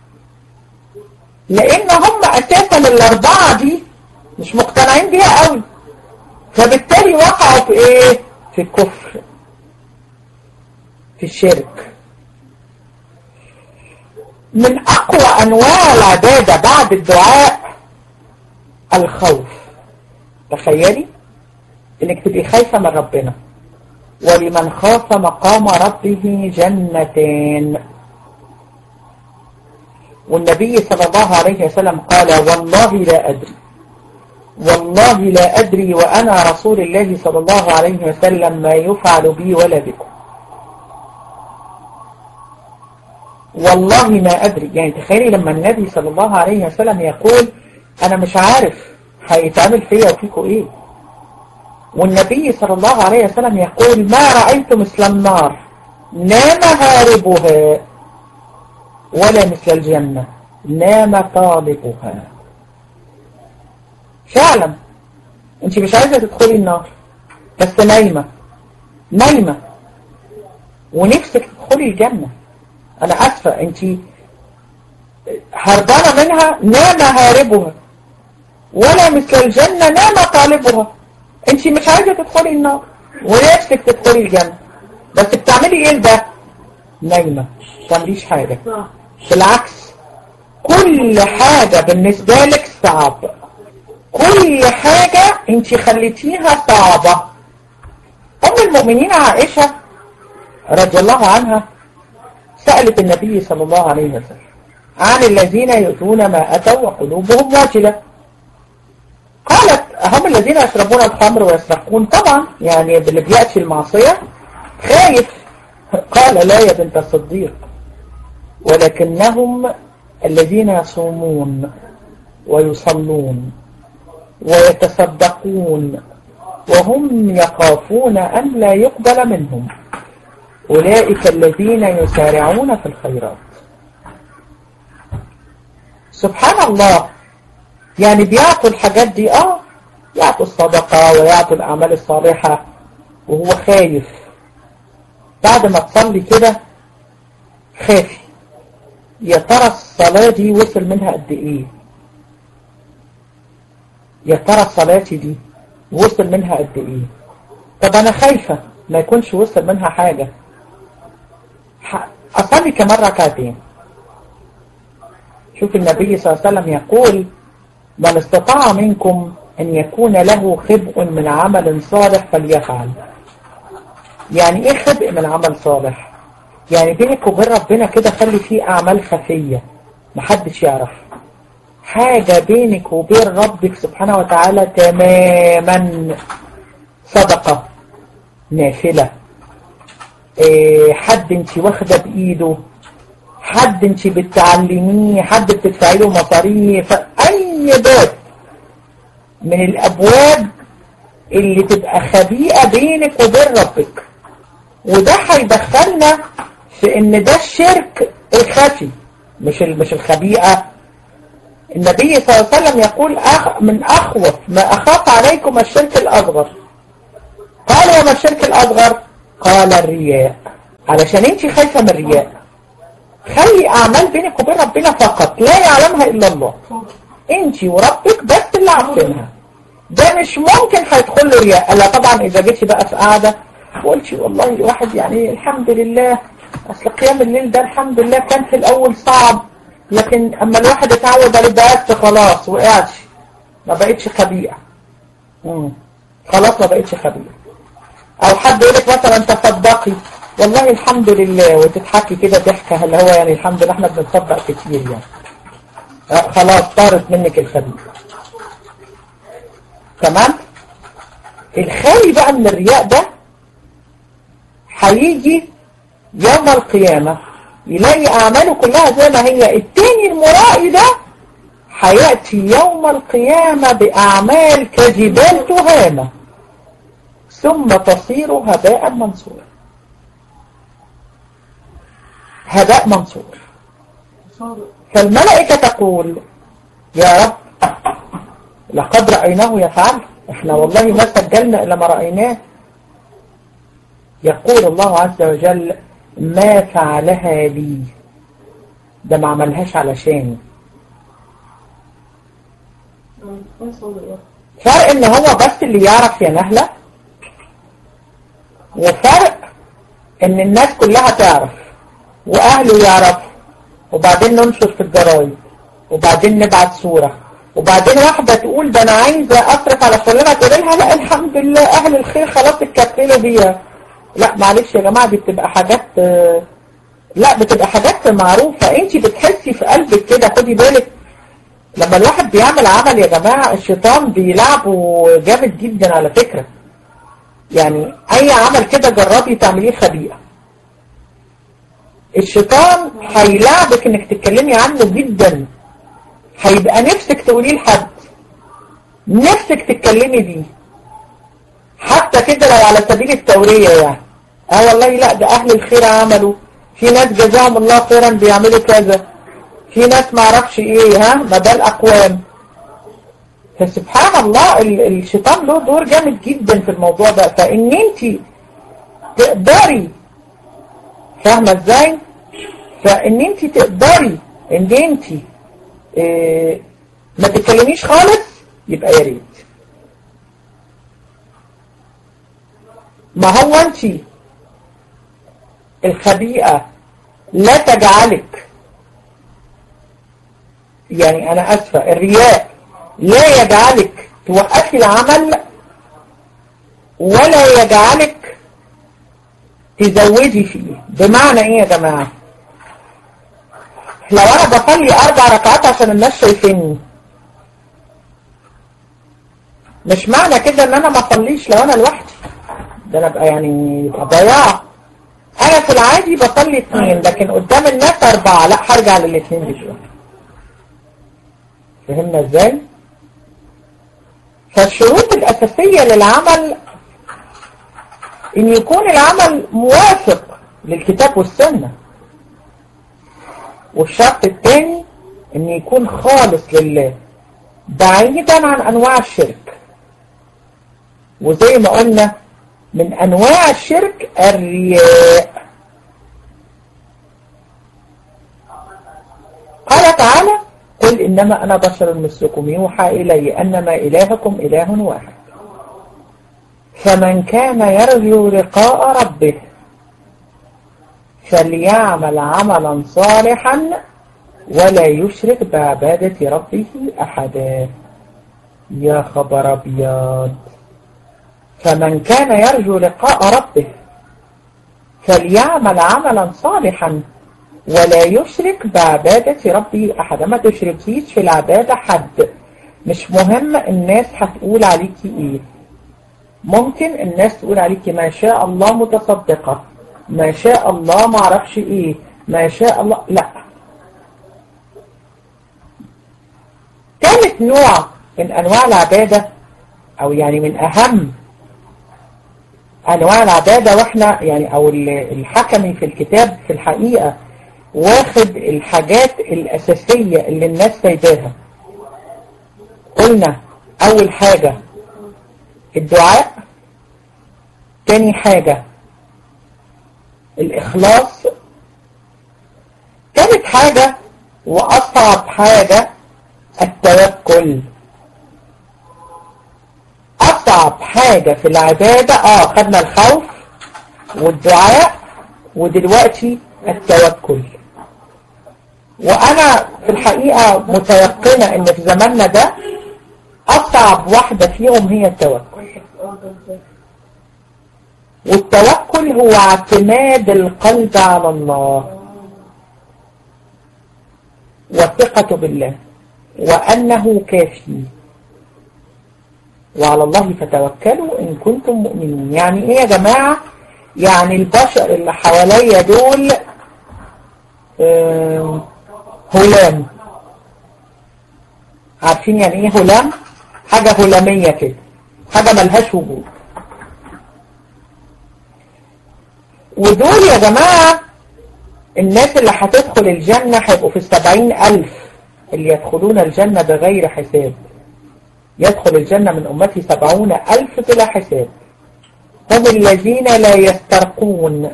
لأن هم أساسا الأربعة دي مش مقتنعين بيها قوي فبالتالي وقعوا في إيه في الكفر في الشرك من أقوى أنواع العبادة بعد الدعاء الخوف تخيلي إنك تبقي خايفة من ربنا ولمن خاف مقام ربه جنتان والنبي صلى الله عليه وسلم قال والله لا أدري والله لا أدري وأنا رسول الله صلى الله عليه وسلم ما يفعل بي ولا بكم والله ما أدري يعني تخيلي لما النبي صلى الله عليه وسلم يقول أنا مش عارف هيتعمل فيا وفيكم إيه والنبي صلى الله عليه وسلم يقول ما رأيت مثل النار نام هاربها ولا مثل الجنة نام طالبها فعلا انت مش عايزة تدخلي النار بس نايمة نايمة ونفسك تدخلي الجنة انا اسفة انت هربانة منها نام هاربها ولا مثل الجنة نام طالبها انت مش عايزة تدخلي النار ونفسك تدخلي الجنة بس بتعملي ايه ده نايمة تعمليش حاجة صح بالعكس كل حاجة بالنسبة لك صعب كل حاجة انت خليتيها صعبة ام المؤمنين عائشة رضي الله عنها سألت النبي صلى الله عليه وسلم عن الذين يؤتون ما أتوا وقلوبهم واجلة قالت هم الذين يشربون الخمر ويسرقون طبعا يعني اللي بيأتي المعصية خايف قال لا يا بنت الصديق ولكنهم الذين يصومون ويصلون ويتصدقون وهم يخافون أن لا يقبل منهم أولئك الذين يسارعون في الخيرات سبحان الله يعني بيعطوا الحاجات دي اه يعطوا الصدقة ويعطوا الأعمال الصالحة وهو خايف بعد ما تصلي كده خافي يا ترى الصلاة دي وصل منها قد ايه يا ترى صلاتي دي وصل منها قد ايه طب انا خايفة ما يكونش وصل منها حاجة ح- اصلي كمان ركعتين شوف النبي صلى الله عليه وسلم يقول من استطاع منكم ان يكون له خبء من عمل صالح فليفعل يعني ايه خبء من عمل صالح يعني بينك وبين ربنا كده خلي فيه اعمال خفية محدش يعرف حاجة بينك وبين ربك سبحانه وتعالى تماما صدقة نافلة إيه حد انت واخدة بايده حد انت بتعلميه حد بتدفعي له مصاريف اي باب من الابواب اللي تبقى خبيئة بينك وبين ربك وده هيدخلنا في ان ده الشرك الخفي مش ال- مش الخبيئة النبي صلى الله عليه وسلم يقول أخ من أخوف ما أخاف عليكم الشرك الأصغر قال وما الشرك الأصغر قال الرياء علشان انت خايفة من الرياء خلي أعمال بينك وبين ربنا فقط لا يعلمها إلا الله انت وربك بس اللي عارفينها ده مش ممكن هيدخل له رياء الا طبعا اذا جيتي بقى في قاعده وقلتي والله الواحد يعني الحمد لله اصل قيام الليل ده الحمد لله كان في الاول صعب لكن اما الواحد اتعود عليه بس خلاص وقعتش ما بقتش خبيئه مم. خلاص ما بقتش خبيئه او حد يقول لك مثلا تصدقي والله الحمد لله وتضحكي كده ضحكه اللي هو يعني الحمد لله احنا بنتصدق كتير يعني آه، خلاص طارت منك الخبيئه تمام الخالي بقى من الرياء ده هيجي يوم القيامة يلاقي أعماله كلها زي ما هي التاني المرائي ده هيأتي يوم القيامة بأعمال كجبال تهامة ثم تصير هباء منصورا هباء منصور صادق فالملائكة تقول يا رب لقد رأيناه يفعل احنا والله ما سجلنا إلا ما رأيناه يقول الله عز وجل ما فعلها لي ده ما عملهاش علشاني كويس صادق فرق ان هو بس اللي يعرف يا نهلة وفرق ان الناس كلها تعرف واهله يعرفوا وبعدين ننشر في الجرايد وبعدين نبعت صورة وبعدين واحدة تقول ده انا عايزة اصرف على فلانة تقول لها لا الحمد لله اهل الخير خلاص اتكفلوا بيها لا معلش يا جماعة دي بتبقى حاجات آه، لا بتبقى حاجات معروفة انت بتحسي في قلبك كده خدي بالك لما الواحد بيعمل عمل يا جماعة الشيطان بيلعبه جامد جدا على فكرة يعني اي عمل كده جربي تعمليه خبيئة الشيطان هيلعبك انك تتكلمي عنه جدا هيبقى نفسك تقوليه لحد نفسك تتكلمي بيه حتى كده لو على سبيل التورية يعني اه والله لا ده اهل الخير عملوا في ناس جزاهم الله خيرا بيعملوا كذا في ناس معرفش ايه ها ما ده الاقوام فسبحان الله ال- الشيطان له دور جامد جدا في الموضوع ده فان انت تقدري فاهمه ازاي فان انت تقدري ان انت اه ما تتكلميش خالص يبقى يا ريت ما هو انت الخبيئة لا تجعلك يعني انا اسفة الرياء لا يجعلك توقفي العمل ولا يجعلك تزودي فيه بمعنى ايه يا جماعة لو انا بصلي اربع ركعات عشان الناس شايفيني مش معنى كده ان انا ما اصليش لو انا لوحدي ده انا ابقى يعني يبقى ضياع انا في العادي بصلي اثنين لكن قدام الناس اربعة لا هرجع للاثنين دول فهمنا ازاي فالشروط الاساسية للعمل ان يكون العمل موافق للكتاب والسنة والشرط الثاني ان يكون خالص لله بعيدا عن انواع الشرك وزي ما قلنا من انواع الشرك الرياء قال تعالى قل انما انا بشر مثلكم يوحى الي انما الهكم اله واحد فمن كان يرجو لقاء ربه فليعمل عملا صالحا ولا يشرك بعبادة ربه أحدا يا خبر أبيض فمن كان يرجو لقاء ربه فليعمل عملا صالحا ولا يشرك بعبادة ربه أحدا ما تشركيش في العبادة حد مش مهم الناس هتقول عليكي ايه ممكن الناس تقول عليكي ما شاء الله متصدقة ما شاء الله معرفش ايه ما شاء الله لا ثالث نوع من انواع العبادة او يعني من اهم انواع العبادة واحنا يعني او الحكمي في الكتاب في الحقيقة واخد الحاجات الاساسية اللي الناس سايباها قلنا اول حاجة الدعاء تاني حاجة الإخلاص تالت حاجة وأصعب حاجة التوكل أصعب حاجة في العبادة آه خدنا الخوف والدعاء ودلوقتي التوكل وأنا في الحقيقة متيقنة إن في زماننا ده أصعب واحدة فيهم هي التوكل والتوكل هو اعتماد القلب على الله والثقة بالله وأنه كافي وعلى الله فتوكلوا إن كنتم مؤمنين يعني إيه يا جماعة يعني البشر اللي حواليا دول هلام عارفين يعني ايه هلام حاجة هلامية كده حاجة ملهاش وجود ودول يا جماعة الناس اللي هتدخل الجنة هيبقوا في السبعين ألف اللي يدخلون الجنة بغير حساب يدخل الجنة من أمتي سبعون ألف بلا حساب هم الذين لا يسترقون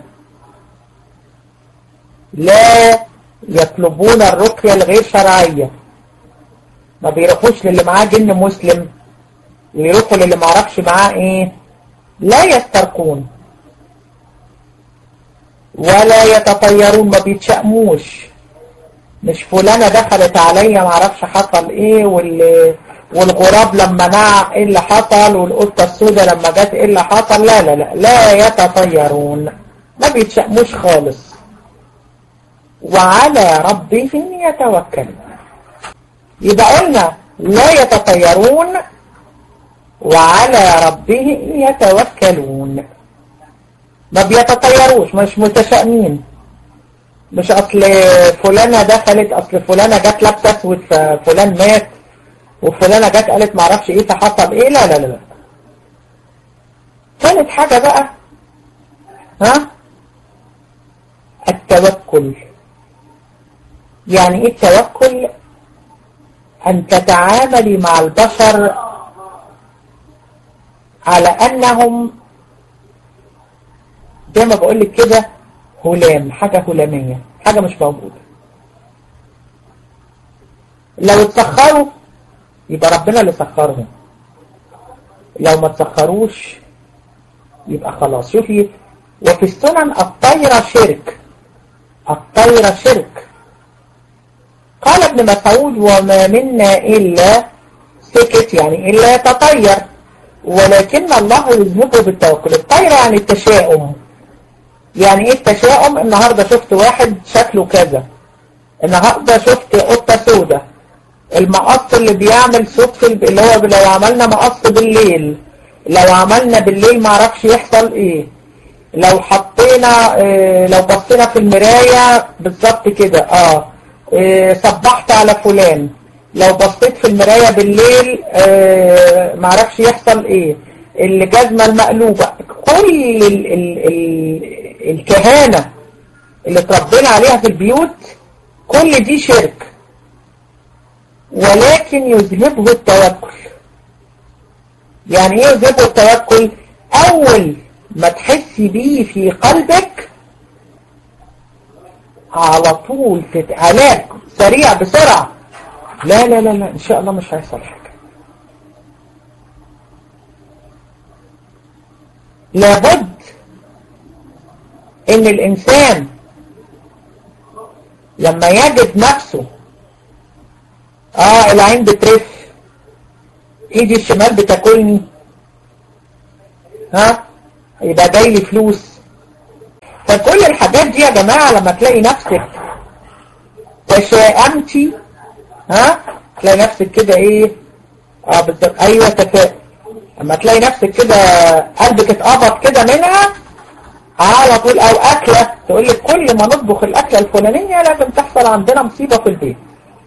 لا يطلبون الرقية الغير شرعية ما بيروحوش للي معاه جن مسلم ويروحوا للي معرفش معاه ايه لا يسترقون ولا يتطيرون ما بيتشأموش مش فلانة دخلت عليا معرفش حصل ايه وال... والغراب لما نع ايه اللي حصل والقطة السوداء لما جت ايه اللي حصل لا لا لا لا يتطيرون ما بيتشأموش خالص وعلى ربهم يتوكلون يبقى قلنا لا يتطيرون وعلى ربهم يتوكلون ما بيتطيروش مش متشائمين مش اصل فلانة دخلت اصل فلانة جت لابسه اسود ففلان مات وفلانة جت قالت معرفش ايه فحصل ايه لا لا لا لا ثالث حاجة بقى ها التوكل يعني ايه التوكل أن تتعاملي مع البشر على أنهم زي ما بقول لك كده هلام حاجة هلامية حاجة مش موجودة لو اتسخروا يبقى ربنا اللي سخرهم لو ما تسخروش يبقى خلاص شوفي وفي السنن الطيرة شرك الطيرة شرك قال ابن مسعود وما منا إلا سكت يعني إلا يتطير ولكن الله يذنبه بالتوكل الطيرة يعني التشاؤم يعني ايه التشاؤم النهاردة شفت واحد شكله كذا النهاردة شفت قطة سودة المقص اللي بيعمل صوت في الب... اللي هو لو عملنا مقص بالليل لو عملنا بالليل معرفش يحصل ايه لو حطينا اه لو بصينا في المراية بالظبط كده اه, اه صبحت على فلان لو بصيت في المراية بالليل اه معرفش يحصل ايه الجزمة المقلوبة كل ال ال ال الكهانة اللي تربينا عليها في البيوت كل دي شرك ولكن يذهبه التوكل يعني ايه يذهبه التوكل اول ما تحسي بيه في قلبك على طول علاج سريع بسرعة لا لا لا لا ان شاء الله مش هيحصل حاجة لابد ان الانسان لما يجد نفسه اه العين بترف ايدي الشمال بتاكلني ها يبقى جاي لي فلوس فكل الحاجات دي يا جماعة لما تلاقي نفسك تشاءمتي ها تلاقي نفسك كده ايه اه بالظبط ايوه تفاؤل لما تلاقي نفسك كده قلبك اتقبض كده منها على طول او اكلة تقول لك كل ما نطبخ الاكلة الفلانية لازم تحصل عندنا مصيبة في البيت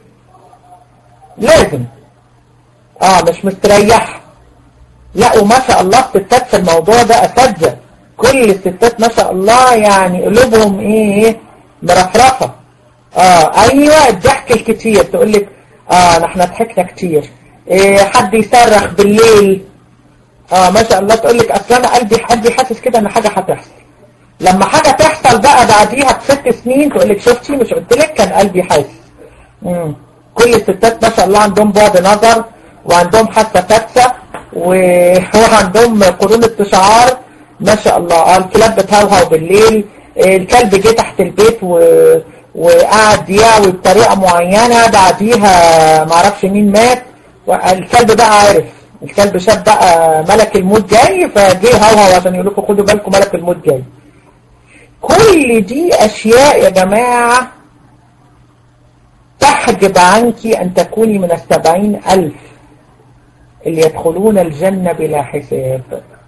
لازم اه مش مستريح لا وما شاء الله الستات في الموضوع ده اساتذه كل الستات ما شاء الله يعني قلوبهم ايه مرفرفه اه ايوه الضحك الكتير تقول لك اه احنا ضحكنا كتير إيه حد يصرخ بالليل اه ما شاء الله تقول لك اصل انا قلبي قلبي حاسس كده ان حاجه هتحصل لما حاجه تحصل بقى بعديها بست سنين تقول لك شفتي مش قلت لك كان قلبي حاسس امم كل الستات ما شاء الله عندهم بعد نظر وعندهم حاسه فاتسه وعندهم قرون استشعار ما شاء الله الكلاب بتهوهو بالليل الكلب جه تحت البيت و... وقعد يعوي بطريقه معينه بعديها معرفش مين مات الكلب بقى عارف الكلب شاف بقى ملك الموت جاي فجه هوهو عشان يقول لكم خدوا بالكم ملك الموت جاي كل دي اشياء يا جماعه تحجب عنك أن تكوني من السبعين ألف اللي يدخلون الجنة بلا حساب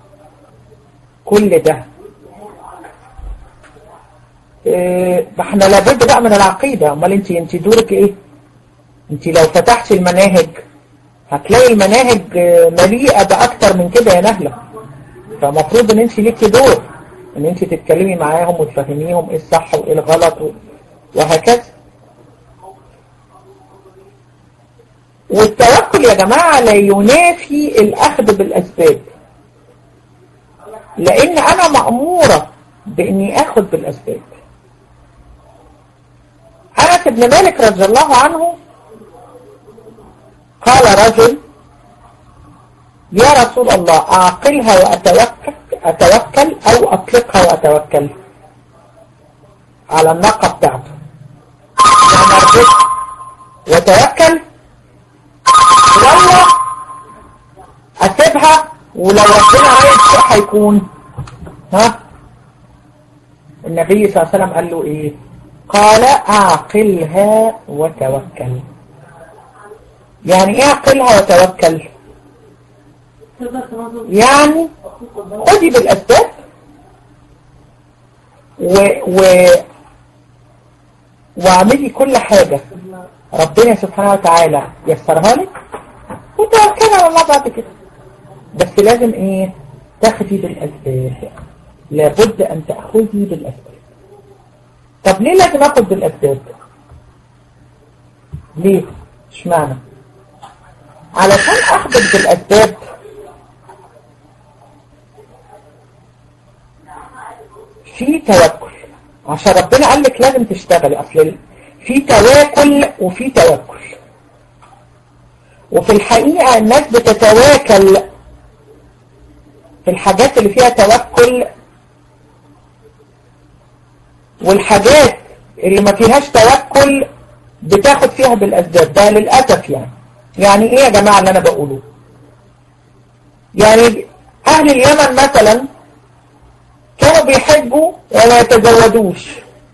كل ده إيه احنا لابد بقى من العقيدة امال انت انت دورك ايه انت لو فتحت المناهج هتلاقي المناهج مليئة بأكتر من كده يا نهلة فمفروض ان انت ليكي دور ان انت تتكلمي معاهم وتفهميهم ايه الصح وايه الغلط وهكذا والتوكل يا جماعة لا ينافي الأخذ بالأسباب لأن أنا مأمورة بإني أخذ بالأسباب أنس بن مالك رضي الله عنه قال رجل يا رسول الله أعقلها وأتوكل أتوكل أو أطلقها وأتوكل على الناقة بتاعته يعني وتوكل ولا اسيبها ولو ربنا عايز شيء هيكون ها النبي صلى الله عليه وسلم قال له ايه قال اعقلها وتوكل يعني ايه اعقلها وتوكل يعني خدي بالاسباب و و واعملي كل حاجة ربنا سبحانه وتعالى يسرها لك وتوكل على الله بعد كده بس لازم ايه تاخدي بالاسباب لابد ان تاخذي بالاسباب طب ليه لازم اخد بالاسباب ليه اشمعنى علشان اخدك بالاسباب في توكل عشان ربنا قال لك لازم تشتغلي اصل في تواكل وفي توكل وفي الحقيقة الناس بتتواكل في الحاجات اللي فيها توكل والحاجات اللي ما فيهاش توكل بتاخد فيها بالأسباب ده للأسف يعني يعني ايه يا جماعة اللي انا بقوله يعني اهل اليمن مثلا كانوا بيحبوا وما يتزودوش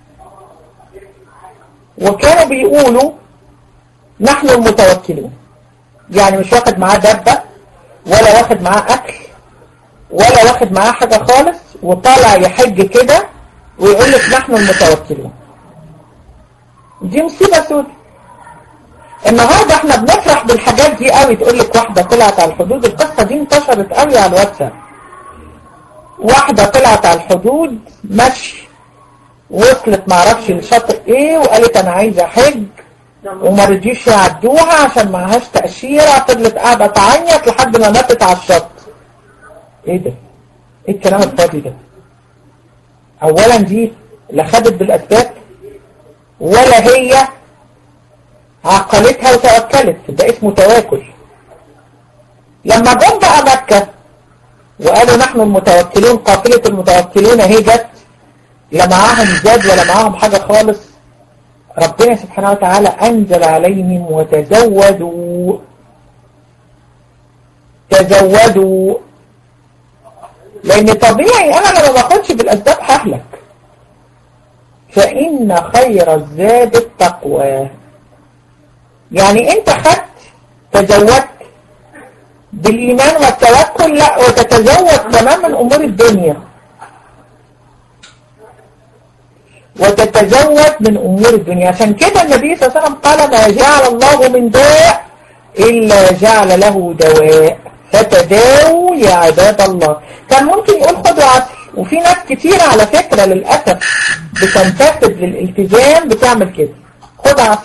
وكانوا بيقولوا نحن المتوكلون يعني مش واخد معاه دبة ولا واخد معاه أكل ولا واخد معاه حاجة خالص وطالع يحج كده ويقول لك نحن المتوكلون دي مصيبة سودة النهاردة احنا بنفرح بالحاجات دي قوي تقول لك واحدة طلعت على الحدود القصة دي انتشرت قوي على الواتساب واحدة طلعت على الحدود مشي وصلت معرفش لشاطئ ايه وقالت انا عايزة حج وما رضيش يعدوها عشان معهاش تأشيرة فضلت قاعدة تعيط لحد ما ماتت على الشط ايه ده ايه الكلام الفاضي ده اولا دي لا خدت بالاسباب ولا هي عقلتها وتوكلت ده اسمه تواكل لما جم بقى مكة وقالوا نحن المتوكلون قافلة المتوكلون اهي جت لا معاهم زاد ولا معاهم حاجة خالص ربنا سبحانه وتعالى أنزل عليهم وتزودوا تزودوا لأن طبيعي أنا لما باخدش بالأسباب ههلك فإن خير الزاد التقوى يعني أنت خدت تزودت بالإيمان والتوكل لا وتتزود كمان من أمور الدنيا وتتزود من أمور الدنيا عشان كده النبي صلى الله عليه وسلم قال ما جعل الله من داء إلا جعل له دواء فتداووا يا عباد الله كان ممكن يقول خدوا عسل وفي ناس كتير على فكرة للأسف بتنتسب للالتزام بتعمل كده خد عسل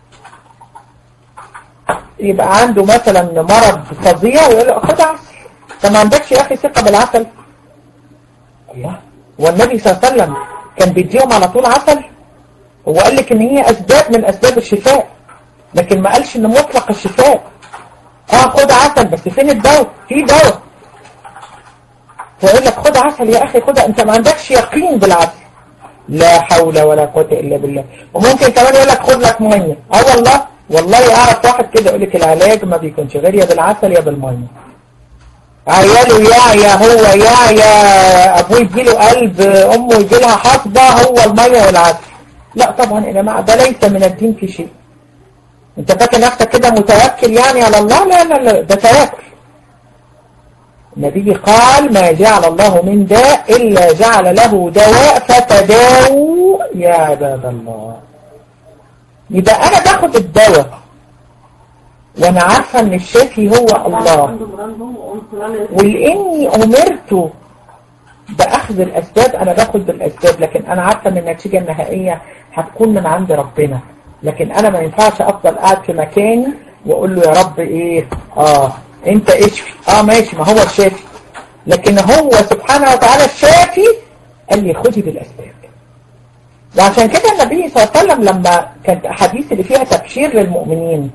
يبقى عنده مثلا مرض فظيع ويقول له خد عسل طب ما عندكش يا أخي ثقة بالعسل الله والنبي صلى الله عليه وسلم كان بيديهم على طول عسل هو قال لك ان هي اسباب من اسباب الشفاء لكن ما قالش ان مطلق الشفاء اه خد عسل بس فين الدواء في دواء فيقول لك خد عسل يا اخي خد انت ما عندكش يقين بالعسل لا حول ولا قوة الا بالله وممكن كمان يقول لك خد لك ميه اه والله والله اعرف واحد كده يقول لك العلاج ما بيكونش غير يا بالعسل يا بالميه عياله يعيا هو يعيا ابوه يجيله قلب امه يجيلها حصبة هو المية والعسل لا طبعا يا جماعة ده ليس من الدين في شيء انت فاكر نفسك كده متوكل يعني على الله لا لا لا ده توكل النبي قال ما جعل الله من داء إلا جعل له دواء فتداووا يا عباد الله يبقى أنا باخد الدواء وانا عارفة ان الشافي هو الله ولاني امرت باخذ الاسباب انا باخد بالاسباب لكن انا عارفة ان النتيجة النهائية هتكون من عند ربنا لكن انا ما ينفعش افضل قاعد في مكاني واقول له يا رب ايه اه انت اشفي اه ماشي ما هو الشافي لكن هو سبحانه وتعالى الشافي قال لي خدي بالاسباب وعشان كده النبي صلى الله عليه وسلم لما كانت احاديث اللي فيها تبشير للمؤمنين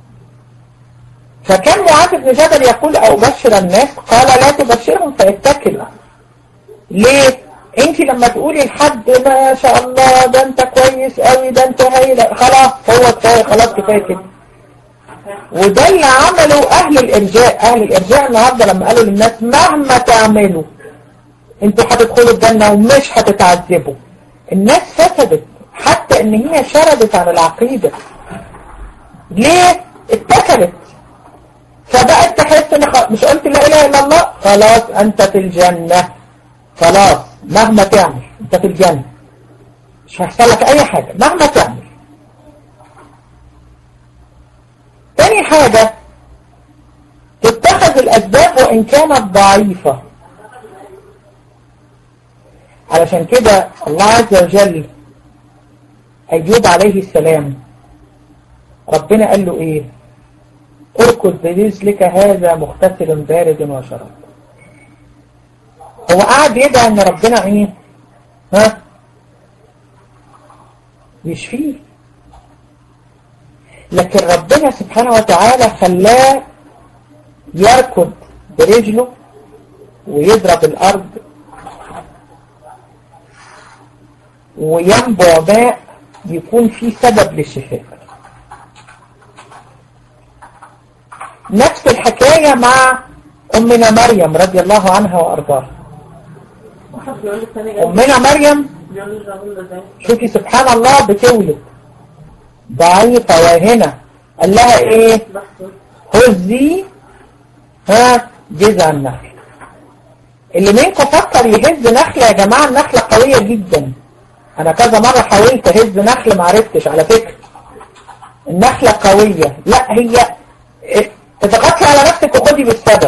فكان معاذ بن جبل يقول أو بشر الناس قال لا تبشرهم فيتكل ليه؟ انت لما تقولي لحد ما شاء الله ده انت كويس قوي ده انت هايل خلاص هو كفايه خلاص كفايه كده وده اللي عمله اهل الارجاء اهل الارجاء النهارده لما قالوا للناس مهما تعملوا انتوا هتدخلوا الجنه ومش هتتعذبوا الناس فسدت حتى ان هي شردت عن العقيده ليه؟ اتكلت فبقت تحس ان خ... مش قلت لا اله الا الله خلاص انت في الجنة خلاص مهما تعمل انت في الجنة مش هيحصل لك اي حاجة مهما تعمل تاني حاجة تتخذ الاسباب وان كانت ضعيفة علشان كده الله عز وجل ايوب عليه السلام ربنا قال له ايه اركض برجلك هذا مغتسل بارد وشراب هو قاعد يدعي ان ربنا ايه ها يشفيه لكن ربنا سبحانه وتعالى خلاه يركض برجله ويضرب الارض وينبع ماء يكون فيه سبب للشفاء نفس الحكاية مع أمنا مريم رضي الله عنها وأرضاها واحد بيقول لك تاني جاي أمنا مريم بيقول لي الراجل ده ازاي شوفي سبحان الله بتولد ضعيفة وهنا قال لها ايه بحث هزي ها جذع النخل اللي منكم فكر يهز نخلة يا جماعة النخلة قوية جدا انا كذا مرة حاولت اهز نخل معرفتش على فكرة النخلة قوية لا هي اه، اضغطي على نفسك وخدي بالسبب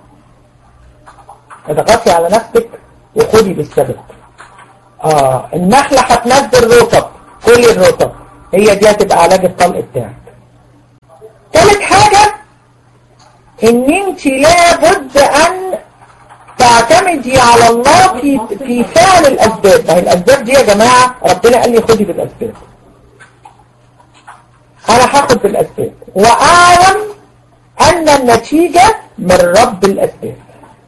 اضغطي على نفسك وخدي بالسبب اه النخلة هتنزل رطب كل الرطب هي دي هتبقى علاج الطلق بتاعك تالت حاجة ان انت لابد ان تعتمدي على الله في في فعل الاسباب ما هي الاسباب دي يا جماعة ربنا قال لي خدي بالاسباب انا هاخد بالاسباب واعلم ان النتيجة من رب الاسباب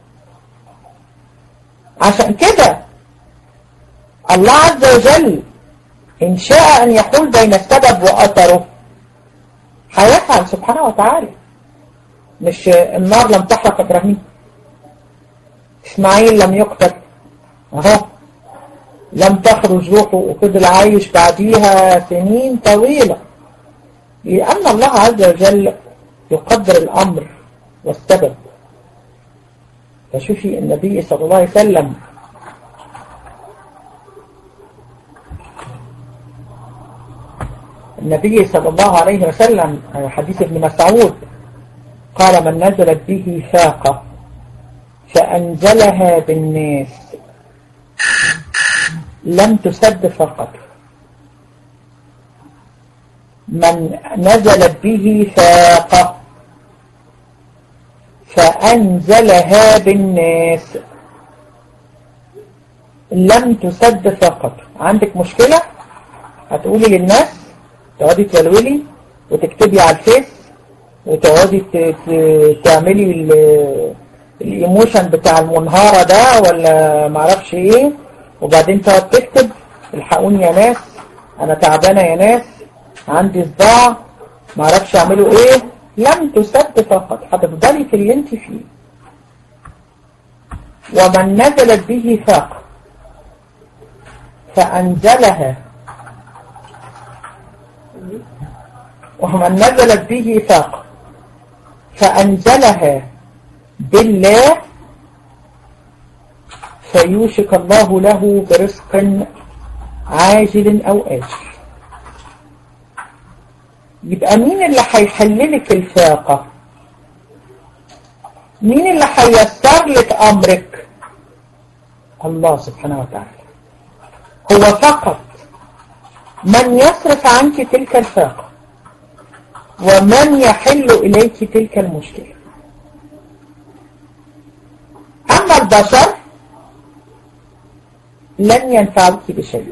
عشان كده الله عز وجل إن شاء أن يحول بين السبب وأثره هيفعل سبحانه وتعالى مش النار لم تحرق إبراهيم إسماعيل لم يقتل أهو لم تخرج روحه وفضل عايش بعديها سنين طويلة لأن الله عز وجل يقدر الأمر والسبب فشوفي النبي صلى الله عليه وسلم النبي صلى الله عليه وسلم حديث ابن مسعود قال من نزلت به فاقة فأنزلها بالناس لم تسد فقط من نزلت به فاقة فأنزلها بالناس لم تسد فقط عندك مشكلة هتقولي للناس تقعدي تولولي وتكتبي على الفيس وتقعدي ت- ت- تعملي ال- الايموشن بتاع المنهارة ده ولا معرفش ايه وبعدين تقعد تكتب الحقوني يا ناس انا تعبانة يا ناس عندي صداع معرفش اعمله ايه لم تسد فقط هتفضلي في اللي انت فيه ومن نزلت به فاق فأنزلها ومن نزلت به فاق فأنزلها بالله فيوشك الله له برزق عاجل أو آجل يبقى مين اللي هيحللك الفاقة مين اللي هيسر لك أمرك الله سبحانه وتعالى هو فقط من يصرف عنك تلك الفاقة ومن يحل إليك تلك المشكلة أما البشر لن ينفعك بشيء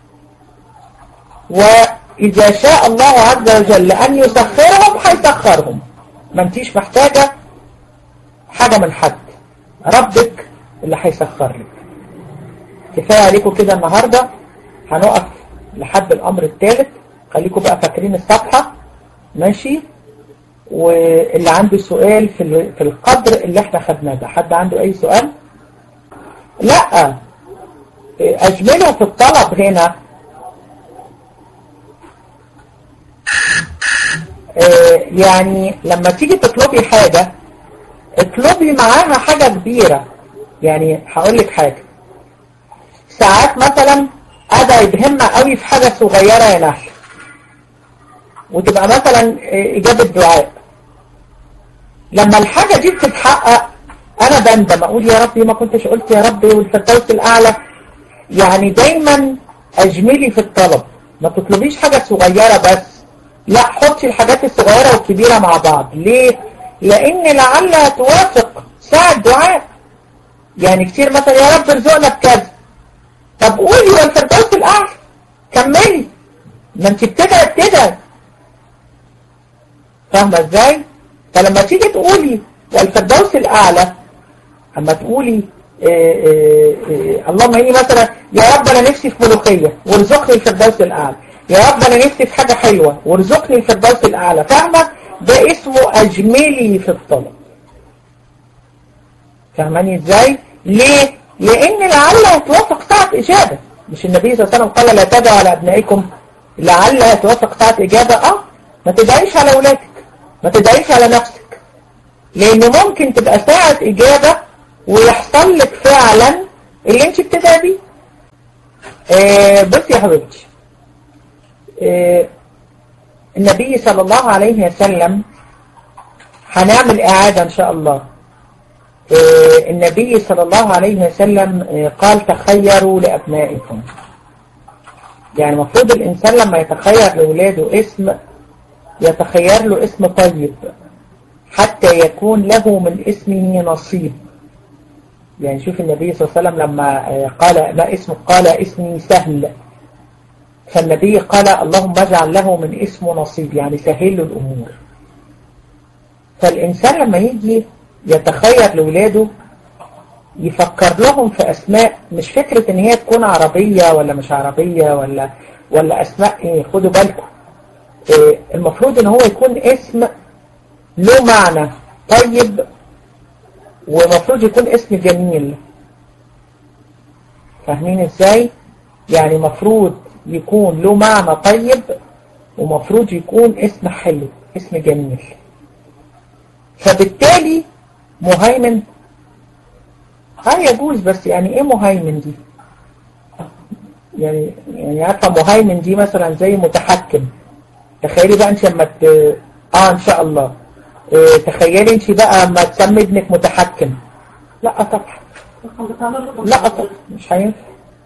وإذا شاء الله عز وجل أن يسخرهم هيسخرهم ما انتيش محتاجة حاجة من حد ربك اللي هيسخر لك كفاية عليكم كده النهاردة هنقف لحد الأمر الثالث خليكم بقى فاكرين الصفحة ماشي واللي عنده سؤال في ال- في القدر اللي احنا خدناه ده حد عنده أي سؤال؟ لا أجمله في الطلب هنا آه، يعني لما تيجي تطلبي حاجة اطلبي معاها حاجة كبيرة يعني هقول لك حاجة ساعات مثلا ادعي بهمة قوي في حاجة صغيرة يا نحل وتبقى مثلا آه، اجابة دعاء لما الحاجة دي بتتحقق انا بندم اقول يا ربي ما كنتش قلت يا ربي والفردوس الاعلى يعني دايما اجملي في الطلب ما تطلبيش حاجة صغيرة بس لا حطي الحاجات الصغيرة والكبيرة مع بعض ليه لان لعلها توافق ساعة دعاء يعني كتير مثلا يا رب ارزقنا بكذا طب قولي والفردوس الاعلى كملي ما انت بتدعي بتدعي فاهمة ازاي فلما تيجي تقولي والفردوس الاعلى اما تقولي إيه إيه إيه اللهم اني مثلا يا رب انا نفسي في ملوخيه وارزقني الفردوس الاعلى يا رب انا نفسي في حاجه حلوه وارزقني الفردوس الاعلى فاهمه ده اسمه اجملي في الطلب فاهماني ازاي ليه لان لعلها توافق ساعه اجابه مش النبي صلى الله عليه وسلم قال لا تدعوا على ابنائكم لعلها توافق ساعه اجابه اه ما تدعيش على اولادك ما تدعيش على نفسك لان ممكن تبقى ساعه اجابه ويحصل لك فعلا اللي انت بتدعي بيه آه بصي يا حبيبتي آه النبي صلى الله عليه وسلم هنعمل إعادة إن شاء الله آه النبي صلى الله عليه وسلم آه قال تخيروا لأبنائكم يعني المفروض الإنسان لما يتخير لأولاده اسم يتخير له اسم طيب حتى يكون له من اسمه نصيب يعني شوف النبي صلى الله عليه وسلم لما قال ما اسمه قال اسمي سهل فالنبي قال اللهم اجعل له من اسمه نصيب يعني سهل له الأمور فالإنسان لما يجي يتخير لولاده يفكر لهم في أسماء مش فكرة إن هي تكون عربية ولا مش عربية ولا ولا أسماء إيه خدوا بالكم إيه المفروض إن هو يكون اسم له معنى طيب ومفروض يكون اسم جميل فاهمين ازاي يعني مفروض يكون له معنى طيب ومفروض يكون اسم حلو اسم جميل فبالتالي مهيمن اه يجوز بس يعني ايه مهيمن دي يعني يعني عارفه مهيمن دي مثلا زي متحكم تخيلي بقى انت لما ت... اه ان شاء الله اه تخيلي انت بقى اما تسمي ابنك متحكم لا طبعا لا طبعا مش هينفع